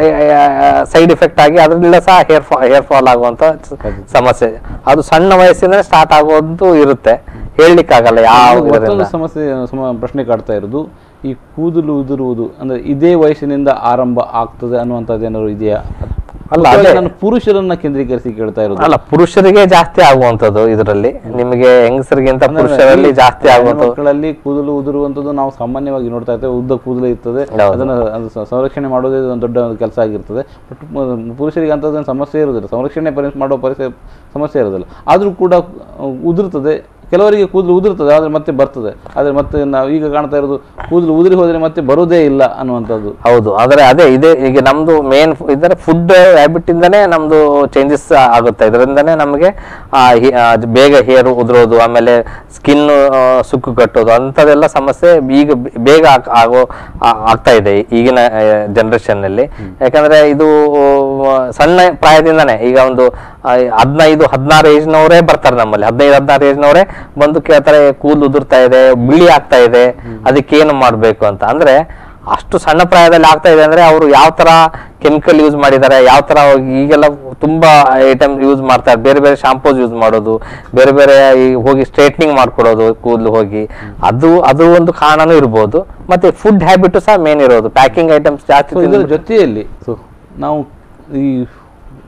ಸೈಡ್ ಇಫೆಕ್ಟ್ ಆಗಿ ಅದರಿಂದ ಸಹ ಹೇರ್ ಫಾ ಹೇರ್ ಫಾಲ್ ಆಗುವಂತ ಸ- ಸಮಸ್ಯೆ ಅದು ಸಣ್ಣ ವಯಸ್ಸಿಂದ ಸ್ಟಾರ್ಟ್ ಆಗೋದು ಇರುತ್ತೆ ಹೇಳಲಿಕ್ಕಾಗಲ್ಲ ಯಾವ ಒಂದು ಮತ್ತೊಂದು ಇದರಿಂದ ಸಮಸ್ಯೆ ಸಮ ಪ್ರಶ್ನೆ ಕಾಡ್ತಾ ಇರೋದು ಈ ಕೂದಲು ಉದುರುವುದು ಅಂದ್ರೆ ಇದೇ ವಯಸ್ಸಿನಿಂದ ಆರಂಭ ಆಗ್ತದೆ ಅನ್ನುವಂಥದ್ದು ಏನಾದ್ರು ಇದೆಯಾ ಅಲ್ಲ, ಅಥವಾ ಅದೇ. ನಾನು ಪುರುಷರನ್ನ ಕೇಂದ್ರೀಕರಿಸಿ ಕೇಳ್ತಾ ಇರೋದು ಅಲ್ಲ ಪುರುಷರಿಗೆ ಜಾಸ್ತಿ ಆಗುವಂತದ್ದು ಇದರಲ್ಲಿ ನಿಮಗೆ ಹೆಂಗಸರಿಗಿಂತ ಅಂದ್ರೆ ಪುರುಷರಲ್ಲಿ ಈ ಜಾಸ್ತಿ ಆಗುವಂಥದ್ದು ಮಕ್ಕಳಲ್ಲಿ ಕೂದಲು ಉದುರುವಂಥದ್ದು ನಾವು ಸಾಮಾನ್ಯವಾಗಿ ನೋಡ್ತಾ ಇರ್ತೇವೆ ಉದ್ದ ಕೂದಲು ಇರ್ತದೆ ಹೌದು. ಅದನ್ನ ಅದು ಸ- ಸಂರಕ್ಷಣೆ ಮಾಡೋದೇ ಒಂದು ದೊಡ್ಡ ಕೆಲಸ ಆಗಿರ್ತದೆ ಬಟ್ ಪುರುಷರಿಗೆ ಅಂಥದ್ದೇನು ಸಮಸ್ಯೆ ಇರೋದಿಲ್ಲ ಸಂರಕ್ಷಣೆ ಪರಿ ಮಾಡೋ ಪರಿಸ್ಥಿತಿ ಸಮಸ್ಯೆ ಇರೋದಿಲ್ಲ ಆದರೂ ಕೂಡ ಅಹ್, ಉದುರ್ತದೆ ಕೆಲವರಿಗೆ ಕೂದಲು ಉದುರ್ತದೆ ಆದರೆ ಮತ್ತೆ ಬರ್ತದೆ ಆದರೆ ಮತ್ತೆ ನಾವು ಈಗ ಕಾಣ್ತಾ ಇರೋದು ಕೂದಲು ಉದುರಿ ಹೋದರೆ ಮತ್ತೆ ಬರೋದೇ ಇಲ್ಲ ಅನ್ನುವಂಥದ್ದು ಹೌದು ಆದ್ರೆ ಅದೇ ಇದೆ ಈಗ ನಮ್ದು ಮೇನ್ ಇದ್ರೆ ಫುಡ್ ಹ್ಯಾಬಿಟ್ ಇಂದಾನೆ ನಮ್ದು ಚೇಂಜಸ್ ಆಗುತ್ತೆ ಇದರಿಂದಾನೇ ನಮಗೆ ಆ, ಹಿ- ಆ, ಬೇಗ ಹೇರ್ ಉದುರೋದು ಆಮೇಲೆ ಸ್ಕಿನ್ ಸುಕ್ಕು ಕಟ್ಟೋದು ಅಂಥದ್ದೆಲ್ಲ ಸಮಸ್ಯೆ ಈಗ ಬೆ- ಬೇಗ ಆಗ್- ಆಗೋ ಆ- ಆಗ್ತಾ ಇದೆ ಈಗಿನ ಜನರೇಷನ್ ನಲ್ಲಿ ಯಾಕಂದ್ರೆ ಇದು ಆ, ಸಣ್ಣ ಪ್ರಾಯದಿಂದಾನೇ ಈಗ ಒಂದು ಆ, ಹದಿನೈದು ಹದಿನಾರು ಏಜ್ನವರೇ ಬರ್ತಾರೆ ನಮ್ಮಲ್ಲಿ ಹದಿನೈದು ಹದಿನಾರು ಏಜ್ನವರೇ ಬಂದು ಕೇಳ್ತಾರೆ ಕೂದಲು ಉದುರ್ತಾ ಇದೆ ಬಿಳಿ ಆಗ್ತಾ ಇದೆ ಅದಕ್ಕೇನು ಮಾಡಬೇಕು ಅಂತ ಅಂದ್ರೆ ಅಷ್ಟು ಸಣ್ಣ ಪ್ರಾಯದಲ್ಲಿ ಆಗ್ತಾ ಇದೆ ಅಂದ್ರೆ ಅವರು ಯಾವ ತರ ಕೆಮಿಕಲ್ ಯೂಸ್ ಮಾಡಿದ್ದಾರೆ ಯಾವ ತರ ಈಗೆಲ್ಲ ತುಂಬಾ ಐಟಮ್ ಯೂಸ್ ಮಾಡ್ತಾರೆ ಬೇರೆ ಬೇರೆ ಶಾಂಪೂಸ್ ಯೂಸ್ ಮಾಡೋದು ಬೇರೆ ಬೇರೆ ಈ ಹೋಗಿ ಸ್ಟ್ರೇಟ್ನಿಂಗ್ ಮಾಡ್ಕೊಡೋದು ಕೂದಲು ಹೋಗಿ ಅದು ಅದು ಒಂದು ಕಾರಣನೂ ಇರ್ಬೋದು ಮತ್ತೆ ಫುಡ್ ಹ್ಯಾಬಿಟ್ ಸಹ ಮೇನ್ ಇರೋದು ಪ್ಯಾಕಿಂಗ್ ಐಟಮ್ಸ್ ಜಾಸ್ತಿ ಸೊ ಇದರ ತಿಂದ್ರೆ- ಜೊತೆಯಲ್ಲಿ ಸೊ ನಾವು ಈ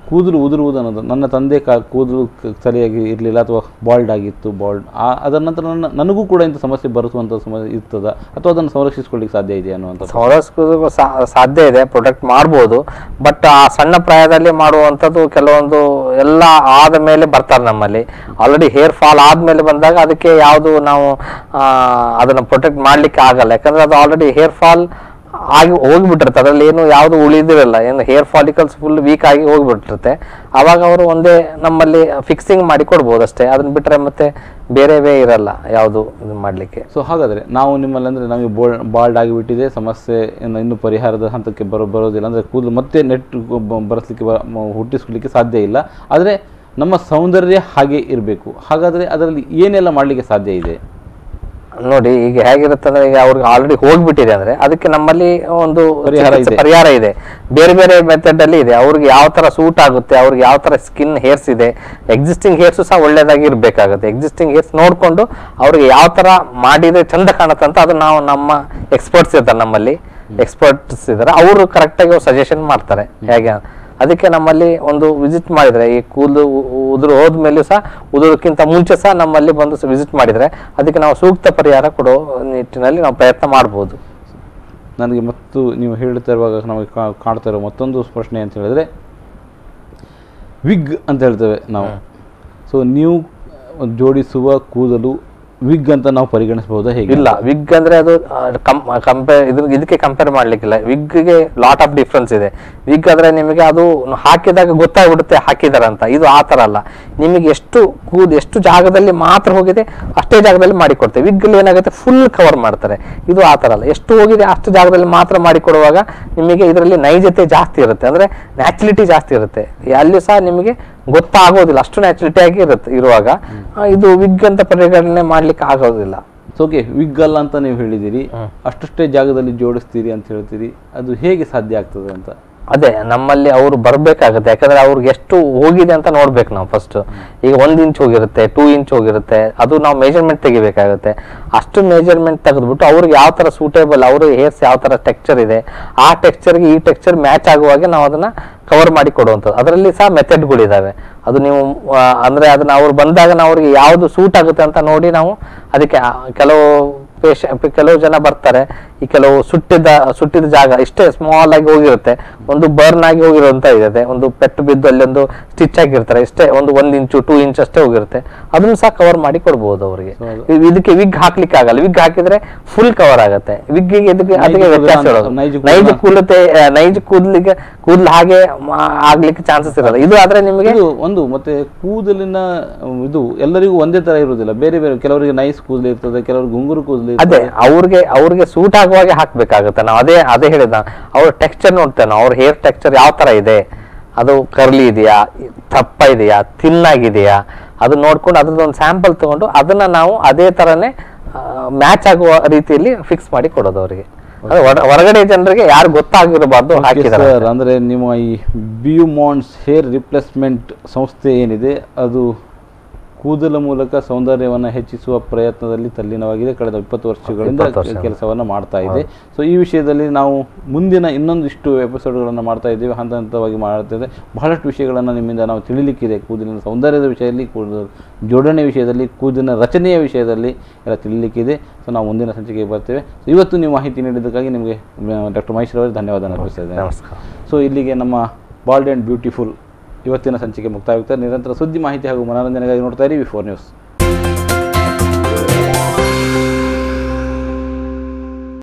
ಕೂದಲು ಉದುರುವುದು ಅನ್ನೋದು ನನ್ನ ತಂದೆ ಕಾ ಕೂದಲು ಕ- ಸರಿಯಾಗಿ ಇರಲಿಲ್ಲ ಅಥವಾ ಬಾಲ್ಡ್ ಆಗಿತ್ತು ಬಾಲ್ಡ್ ಆ ಅದರ ನಂತರ ನನ್ನ ನನಗೂ ಕೂಡ ಇಂಥ ಸಮಸ್ಯೆ ಬರುವಂಥ ಸಮಸ್ಯೆ ಇರ್ತದ ಅಥವಾ ಅದನ್ನು ಸಂರಕ್ಷಿಸ್ಕೊಳ್ಳಿಕ್ಕೆ ಸಾಧ್ಯ ಇದೆ ಅನ್ನುವಂಥ ಸಂರಕ್ಷಿಸೋದಕ್ಕೂ ಸಾ- ಸಾಧ್ಯ ಇದೆ ಪ್ರೊಟೆಕ್ಟ್ ಮಾಡ್ಬೋದು ಬಟ್ ಆ ಸಣ್ಣ ಪ್ರಾಯದಲ್ಲಿ ಮಾಡುವಂಥದ್ದು ಕೆಲವೊಂದು ಎಲ್ಲ ಆದ ಮೇಲೆ ಬರ್ತಾರೆ ನಮ್ಮಲ್ಲಿ ಆಲ್ರೆಡಿ ಹೇರ್ ಫಾಲ್ ಆದ್ಮೇಲೆ ಬಂದಾಗ ಅದಕ್ಕೆ ಯಾವುದು ನಾವು ಆ, ಅದನ್ನ ಪ್ರೊಟೆಕ್ಟ್ ಮಾಡ್ಲಿಕ್ಕೆ ಆಗಲ್ಲ ಯಾಕಂದ್ರೆ ಅದು ಆಲ್ರೆಡಿ ಹೇರ್ ಫಾಲ್ ಆಗಿ ಹೋಗ್ಬಿಟ್ಟಿರುತ್ತೆ ಅದರಲ್ಲಿ ಏನು ಯಾವುದು ಉಳಿದಿರಲ್ಲ ಏನು ಹೇರ್ ಫಾಲಿಕಲ್ಸ್ ಫುಲ್ ವೀಕ್ ಆಗಿ ಹೋಗ್ಬಿಟ್ಟಿರುತ್ತೆ ಅವಾಗ ಅವರು ಒಂದೇ ನಮ್ಮಲ್ಲಿ ಫಿಕ್ಸಿಂಗ್ ಮಾಡಿ ಕೊಡ್ಬೋದು ಅಷ್ಟೇ ಅದನ್ನ ಬಿಟ್ರೆ ಮತ್ತೆ ಬೇರೆ ವೇ ಇರಲ್ಲ ಯಾವುದು ಇದು ಮಾಡಲಿಕ್ಕೆ ಸೊ ಹಾಗಾದರೆ ನಾವು ನಿಮ್ಮಲ್ಲಿ ಅಂದರೆ ನಮಗೆ ಬೋಲ್ ಬಾಲ್ಡ್ ಆಗಿಬಿಟ್ಟಿದೆ ಸಮಸ್ಯೆ ಇನ್ನು ಇನ್ನೂ ಪರಿಹಾರದ ಹಂತಕ್ಕೆ ಬರೋ ಬರೋದಿಲ್ಲ ಅಂದರೆ ಕೂದಲು ಮತ್ತೆ ನೆಟ್ ಬರೆಸಲಿಕ್ಕೆ ಬ- ಮ- ಹುಟ್ಟಿಸ್ಲಿಕ್ಕೆ ಸಾಧ್ಯ ಇಲ್ಲ ಆದರೆ ನಮ್ಮ ಸೌಂದರ್ಯ ಹಾಗೆ ಇರಬೇಕು ಹಾಗಾದರೆ ಅದರಲ್ಲಿ ಏನೆಲ್ಲ ಮಾಡಲಿಕ್ಕೆ ಸಾಧ್ಯ ಇದೆ ನೋಡಿ ಈಗ ಹೇಗಿರುತ್ತೆ ಅಂದ್ರೆ ಈಗ ಅವ್ರಿಗೆ ಆಲ್ರೆಡಿ ಹೋಗ್ಬಿಟ್ಟಿದೆ ಅಂದ್ರೆ ಅದಕ್ಕೆ ನಮ್ಮಲ್ಲಿ ಒಂದು ಪರಿಹಾರ ಚಿಕಿತ್ಸೆ- ಇದೆ. ಪರಿಹಾರ ಇದೆ ಬೇರೆ ಬೇರೆ ಮೆಥಡ್ ಅಲ್ಲಿ ಇದೆ ಅವ್ರಿಗೆ ಯಾವ ತರ ಸೂಟ್ ಆಗುತ್ತೆ ಅವ್ರಿಗೆ ಯಾವ ತರ ಸ್ಕಿನ್ ಹೇರ್ಸ್ ಇದೆ ಎಕ್ಸಿಸ್ಟಿಂಗ್ ಹೇರ್ಸ್ ಸಹ ಒಳ್ಳೇದಾಗಿ ಇರ್ಬೇಕಾಗುತ್ತೆ ಎಕ್ಸಿಸ್ಟಿಂಗ್ ಹೇರ್ಸ್ ನೋಡ್ಕೊಂಡು ಅವ್ರಿಗೆ ಯಾವ ತರ ಮಾಡಿದ್ರೆ ಚಂದ ಕಾಣುತ್ತೆ ಅಂತ ಅದು ನಾವು ನಮ್ಮ ಎಕ್ಸ್ಪರ್ಟ್ಸ್ ಇರ್ತಾರೆ ನಮ್ಮಲ್ಲಿ ಎಕ್ಸ್ಪರ್ಟ್ಸ್ ಇದ್ದಾರೆ ಅವರು ಕರೆಕ್ಟಾಗಿ ಸಜೆಷನ್ ಮಾಡ್ತಾರೆ ಹೇಗೆ ಅದಕ್ಕೆ ನಮ್ಮಲ್ಲಿ ಒಂದು ವಿಸಿಟ್ ಮಾಡಿದ್ರೆ ಈ ಕೂದಲು ಉ- ಉದುರು ಹೋದ್ಮೇಲೂ ಸಹ ಉದುರೋಕ್ಕಿಂತ ಮುಂಚೆ ಸಹ ನಮ್ಮಲ್ಲಿ ಬಂದು ವಿಸಿಟ್ ಮಾಡಿದ್ರೆ ಅದಕ್ಕೆ ನಾವು ಸೂಕ್ತ ಪರಿಹಾರ ಕೊಡೋ ನಿಟ್ಟಿನಲ್ಲಿ ನಾವು ಪ್ರಯತ್ನ ಮಾಡ್ಬೋದು ನನಗೆ ಮತ್ತು ನೀವು ಹೇಳ್ತಾ ಇರುವಾಗ ನಮಗೆ ಕಾ- ಕಾಣ್ತಾ ಇರೋ ಮತ್ತೊಂದು ಪ್ರಶ್ನೆ ಅಂತ ಹೇಳಿದ್ರೆ ವಿಗ್ ಅಂತ ಹೇಳ್ತೇವೆ ನಾವು ಸೊ ನೀವು ಜೋಡಿಸುವ ಕೂದಲು ವಿಗ್ ಅಂತ ನಾವು ಪರಿಗಣಿಸಬಹುದಾ ಹೇಗೆ ಇಲ್ಲ ವಿಗ್ ಅಂದ್ರೆ ಅದು ಕಂಪೇರ್ ಇದ್ರ ಇದಕ್ಕೆ ಕಂಪೇರ್ ಮಾಡ್ಲಿಕ್ಕಿಲ್ಲ ವಿಗ್ಗೆ ಲಾಟ್ ಆಫ್ ಡಿಫ್ರೆನ್ಸ್ ಇದೆ ವಿಗ್ ಆದ್ರೆ ನಿಮಗೆ ಅದು ಹಾಕಿದಾಗ ಗೊತ್ತಾಗ್ಬಿಡುತ್ತೆ ಹಾಕಿದಾರೆ ಅಂತ ಇದು ಆ ತರ ಅಲ್ಲ ನಿಮಗೆ ಎಷ್ಟು ಕೂದ್ ಎಷ್ಟು ಜಾಗದಲ್ಲಿ ಮಾತ್ರ ಹೋಗಿದೆ ಅಷ್ಟೇ ಜಾಗದಲ್ಲಿ ಮಾಡಿಕೊಡ್ತೇವೆ ವಿಗ್ ಅಲ್ಲಿ ಏನಾಗುತ್ತೆ ಫುಲ್ ಕವರ್ ಮಾಡ್ತಾರೆ ಇದು ಆ ತರ ಅಲ್ಲ ಎಷ್ಟು ಹೋಗಿದೆ ಅಷ್ಟು ಜಾಗದಲ್ಲಿ ಮಾತ್ರ ಮಾಡಿಕೊಡುವಾಗ ನಿಮಗೆ ಇದರಲ್ಲಿ ನೈಜತೆ ಜಾಸ್ತಿ ಇರುತ್ತೆ ಅಂದ್ರೆ ನ್ಯಾಚುಲಿಟಿ ಜಾಸ್ತಿ ಇರುತ್ತೆ ಅಲ್ಲಿ ಸಹ ನಿಮಗೆ ಗೊತ್ತಾಗೋದಿಲ್ಲ ಅಷ್ಟು ನ್ಯಾಚುಲಿಟಿ ಆಗಿ ಇರುತ್ತೆ ಇರುವಾಗ ಆ, ಇದು ವಿಗ್ ಅಂತ ಪರಿಗಣನೆ ಮಾಡ್ಲಿಕ್ಕೆ ಆಗೋದಿಲ್ಲ ಓಕೆ ವಿಗ್ ಅಲ್ಲ ಅಂತ ನೀವು ಹೇಳಿದಿರಿ ಅಷ್ಟಷ್ಟೇ ಜಾಗದಲ್ಲಿ ಜೋಡಿಸ್ತೀರಿ ಅಂತ ಹೇಳ್ತೀರಿ ಅದು ಹೇಗೆ ಸಾಧ್ಯ ಆಗ್ತದೆ ಅಂತ ಅದೇ ನಮ್ಮಲ್ಲಿ ಅವರು ಬರ್ಬೇಕಾಗುತ್ತೆ ಯಾಕಂದ್ರೆ ಅವ್ರಿಗೆ ಎಷ್ಟು ಹೋಗಿದೆ ಅಂತ ನೋಡ್ಬೇಕು ನಾವು ಫಸ್ಟ್ ಈಗ ಒಂದ್ ಇಂಚ್ ಹೋಗಿರುತ್ತೆ ಟೂ ಇಂಚ್ ಹೋಗಿರುತ್ತೆ ಅದು ನಾವು ಮೆಜರ್ಮೆಂಟ್ ತೆಗಿಬೇಕಾಗುತ್ತೆ ಅಷ್ಟು ಮೆಜರ್ಮೆಂಟ್ ತೆಗೆದ್ಬಿಟ್ಟು ಅವ್ರಿಗೆ ಯಾವ ತರ ಸೂಟೇಬಲ್ ಅವ್ರ ಹೇರ್ಸ್ ಯಾವ ತರ ಟೆಕ್ಸ್ಚರ್ ಇದೆ ಆ ಟೆಕ್ಸ್ಚರ್ಗೆ ಈ ಟೆಕ್ಸ್ಚರ್ ಮ್ಯಾಚ್ ಆಗುವಾಗೆ ನಾವು ಅದನ್ನ ಕವರ್ ಮಾಡಿ ಕೊಡುವಂಥದ್ದು ಅದರಲ್ಲಿ ಸಹ ಮೆಥಡ್ಗಳಿದಾವೆ ಅದು ನೀವು ಆ, ಅಂದ್ರೆ ಅದನ್ನ ಅವ್ರು ಬಂದಾಗ ನಾವು ಅವ್ರಿಗೆ ಯಾವ್ದು ಸೂಟ್ ಆಗುತ್ತೆ ಅಂತ ನೋಡಿ ನಾವು ಅದಕ್ಕೆ ಆ, ಕೆಲವು ಪೇಶ ಕೆಲವು ಜನ ಬರ್ತಾರೆ ಈ ಕೆಲವು ಸುಟ್ಟಿದ ಸುಟ್ಟಿದ ಜಾಗ ಇಷ್ಟೇ ಸ್ಮಾಲ್ ಆಗಿ ಹೋಗಿರುತ್ತೆ ಒಂದು ಬರ್ನ್ ಆಗಿ ಹೋಗಿರುವಂತ ಇದೆ ಒಂದು ಪೆಟ್ಟು ಬಿದ್ದು ಅಲ್ಲಿ ಒಂದು ಸ್ಟಿಚ್ ಆಗಿರ್ತಾರೆ ಇಷ್ಟೇ ಒಂದು ಒಂದ್ ಇಂಚು ಟೂ ಇಂಚ್ ಅಷ್ಟೇ ಹೋಗಿರುತ್ತೆ ಅದನ್ನು ಸಹ ಕವರ್ ಮಾಡಿ ಕೊಡ್ಬೋದು ಅವರಿಗೆ ಇದಕ್ಕೆ ವಿಗ್ ಹಾಕ್ಲಿಕ್ಕೆ ಆಗಲ್ಲ ವಿಗ್ ಹಾಕಿದ್ರೆ ಫುಲ್ ಕವರ್ ಆಗುತ್ತೆ ವಿಗ್ಗಿಗೆ ಇದಕ್ಕೆ ಅದಕ್ಕೆ ಕೂದಲು ವ್ಯತ್ಯಾಸ ಅಂತ- ಇರೋದು ನೈಜ ಕೂದಲು- ನೈಜ ಕೂದಲತೆ ನೈಜ ಕೂದಲಿಗೆ ಕೂದಲು ಹಾಗೆ ಮಾ- ಆಗ್ಲಿಕ್ಕೆ ಚಾನ್ಸಸ್ ಇರಲ್ಲ ಇದು ಆದ್ರೆ ನಿಮಗೆ ಇದು ಒಂದು ಮತ್ತೆ ಕೂದಲಿನ ಅಹ್, ಇದು ಎಲ್ಲರಿಗೂ ಒಂದೇ ತರ ಇರುವುದಿಲ್ಲ ಬೇರೆ ಬೇರೆ ಕೆಲವರಿಗೆ ನೈಸ್ ಕೂದಲು ಇರ್ತದೆ ಕೆಲವರಿಗೆ ಗುಂಗುರು ಕೂದಲು ಅದೇ ಇರ್ತದೆ ಅವ್ರಿಗೆ ಅವ್ರಿಗೆ ಸೂಟ್ ಆಗುವಾಗೆ ಹಾಕ್ಬೇಕಾಗುತ್ತೆ ನಾವು ಅದೇ ಅದೇ ಹೇಳಿದ ಅವ್ರ ಟೆಕ್ಸ್ಚರ್ ನೋಡ್ತೇವೆ ನಾವು ಅವ್ರ ಹೇರ್ ಟೆಕ್ಸ್ಚರ್ ಯಾವ ತರ ಇದೆ ಅದು ಕರ್ಲಿ ಇದೆಯಾ ದಪ್ಪ ಇದೆಯಾ ತಿನ್ನಾಗಿದೆಯಾ ಅದು ನೋಡ್ಕೊಂಡು ಅದ್ರದ್ದು ಒಂದು ಸ್ಯಾಂಪಲ್ ತಗೊಂಡು ಅದನ್ನ ನಾವು ಅದೇ ತರನೇ ಮ್ಯಾಚ್ ಆಗುವ ರೀತಿಯಲ್ಲಿ ಫಿಕ್ಸ್ ಮಾಡಿ ಕೊಡೋದು ಅವರಿಗೆ ಅದು ಹೊರ- ಹೊರಗಡೆ ಜನರಿಗೆ ಯಾರು ಗೊತ್ತಾಗಿರಬಾರ್ದು ಹಾಕಿದ್ದಾರೆ ಸರ್ ಅಂದ್ರೆ ನಿಮ್ಮ ಈ ಬಿಯುಮಾಂಡ್ಸ್ ಹೇರ್ ರಿಪ್ಲೇಸ್ಮೆಂಟ್ ಸಂಸ್ಥೆ ಏನಿದೆ ಅದು ಕೂದಲ ಮೂಲಕ ಸೌಂದರ್ಯವನ್ನು ಹೆಚ್ಚಿಸುವ ಪ್ರಯತ್ನದಲ್ಲಿ ತಲ್ಲೀನವಾಗಿದೆ ಕಳೆದ ಇಪ್ಪತ್ತು ವರ್ಷಗಳಿಂದ ಇಪ್ಪತ್ತು ವರ್ಷ. ಕೆಲಸವನ್ನು ಮಾಡ್ತಾ ಇದೆ ಸೊ ಈ ವಿಷಯದಲ್ಲಿ ನಾವು ಮುಂದಿನ ಇನ್ನೊಂದಿಷ್ಟು ಎಪಿಸೋಡ್ಗಳನ್ನು ಮಾಡ್ತಾ ಇದ್ದೇವೆ ಹಂತ ಹಂತವಾಗಿ ಮಾಡ್ತಿದ್ದೆ ಬಹಳಷ್ಟು ವಿಷಯಗಳನ್ನು ನಿಮ್ಮಿಂದ ನಾವು ತಿಳಿಲಿಕ್ಕಿದೆ ಕೂದಲಿನ ಸೌಂದರ್ಯದ ವಿಷಯದಲ್ಲಿ ಕೂದಲು ಜೋಡಣೆ ವಿಷಯದಲ್ಲಿ ಕೂದಲಿನ ರಚನೆಯ ವಿಷಯದಲ್ಲಿ ಎಲ್ಲ ತಿಳಿಲಿಕ್ಕಿದೆ ಸೊ ನಾವು ಮುಂದಿನ ಸಂಚಿಕೆಗೆ ಬರ್ತೇವೆ ಸೊ ಇವತ್ತು ನೀವು ಮಾಹಿತಿ ನೀಡಿದ್ದಕ್ಕಾಗಿ ನಿಮಗೆ ಡಾಕ್ಟರ್ ಮಹೇಶ್ ಅವರಿಗೆ ಧನ್ಯವಾದ ಅರ್ಪಿಸ್ತಾ ಇದ್ದೇನೆ ನಮಸ್ಕಾರ ಸೊ ಇಲ್ಲಿಗೆ ನಮ್ಮ ಬಾಲ್ಡ್ ಆ್ಯಂಡ್ ಬ್ಯೂಟಿಫುಲ್ ಇವತ್ತಿನ ಸಂಚಿಕೆ ಮುಕ್ತಾಯವಾಗ್ತದೆ ನಿರಂತರ ಸುದ್ದಿ ಮಾಹಿತಿ ಹಾಗೂ ಮನೋರಂಜನೆಗಾಗಿ ನೋಡ್ತಾ ಇರಿ ವಿ ಫೋರ್ ನ್ಯೂಸ್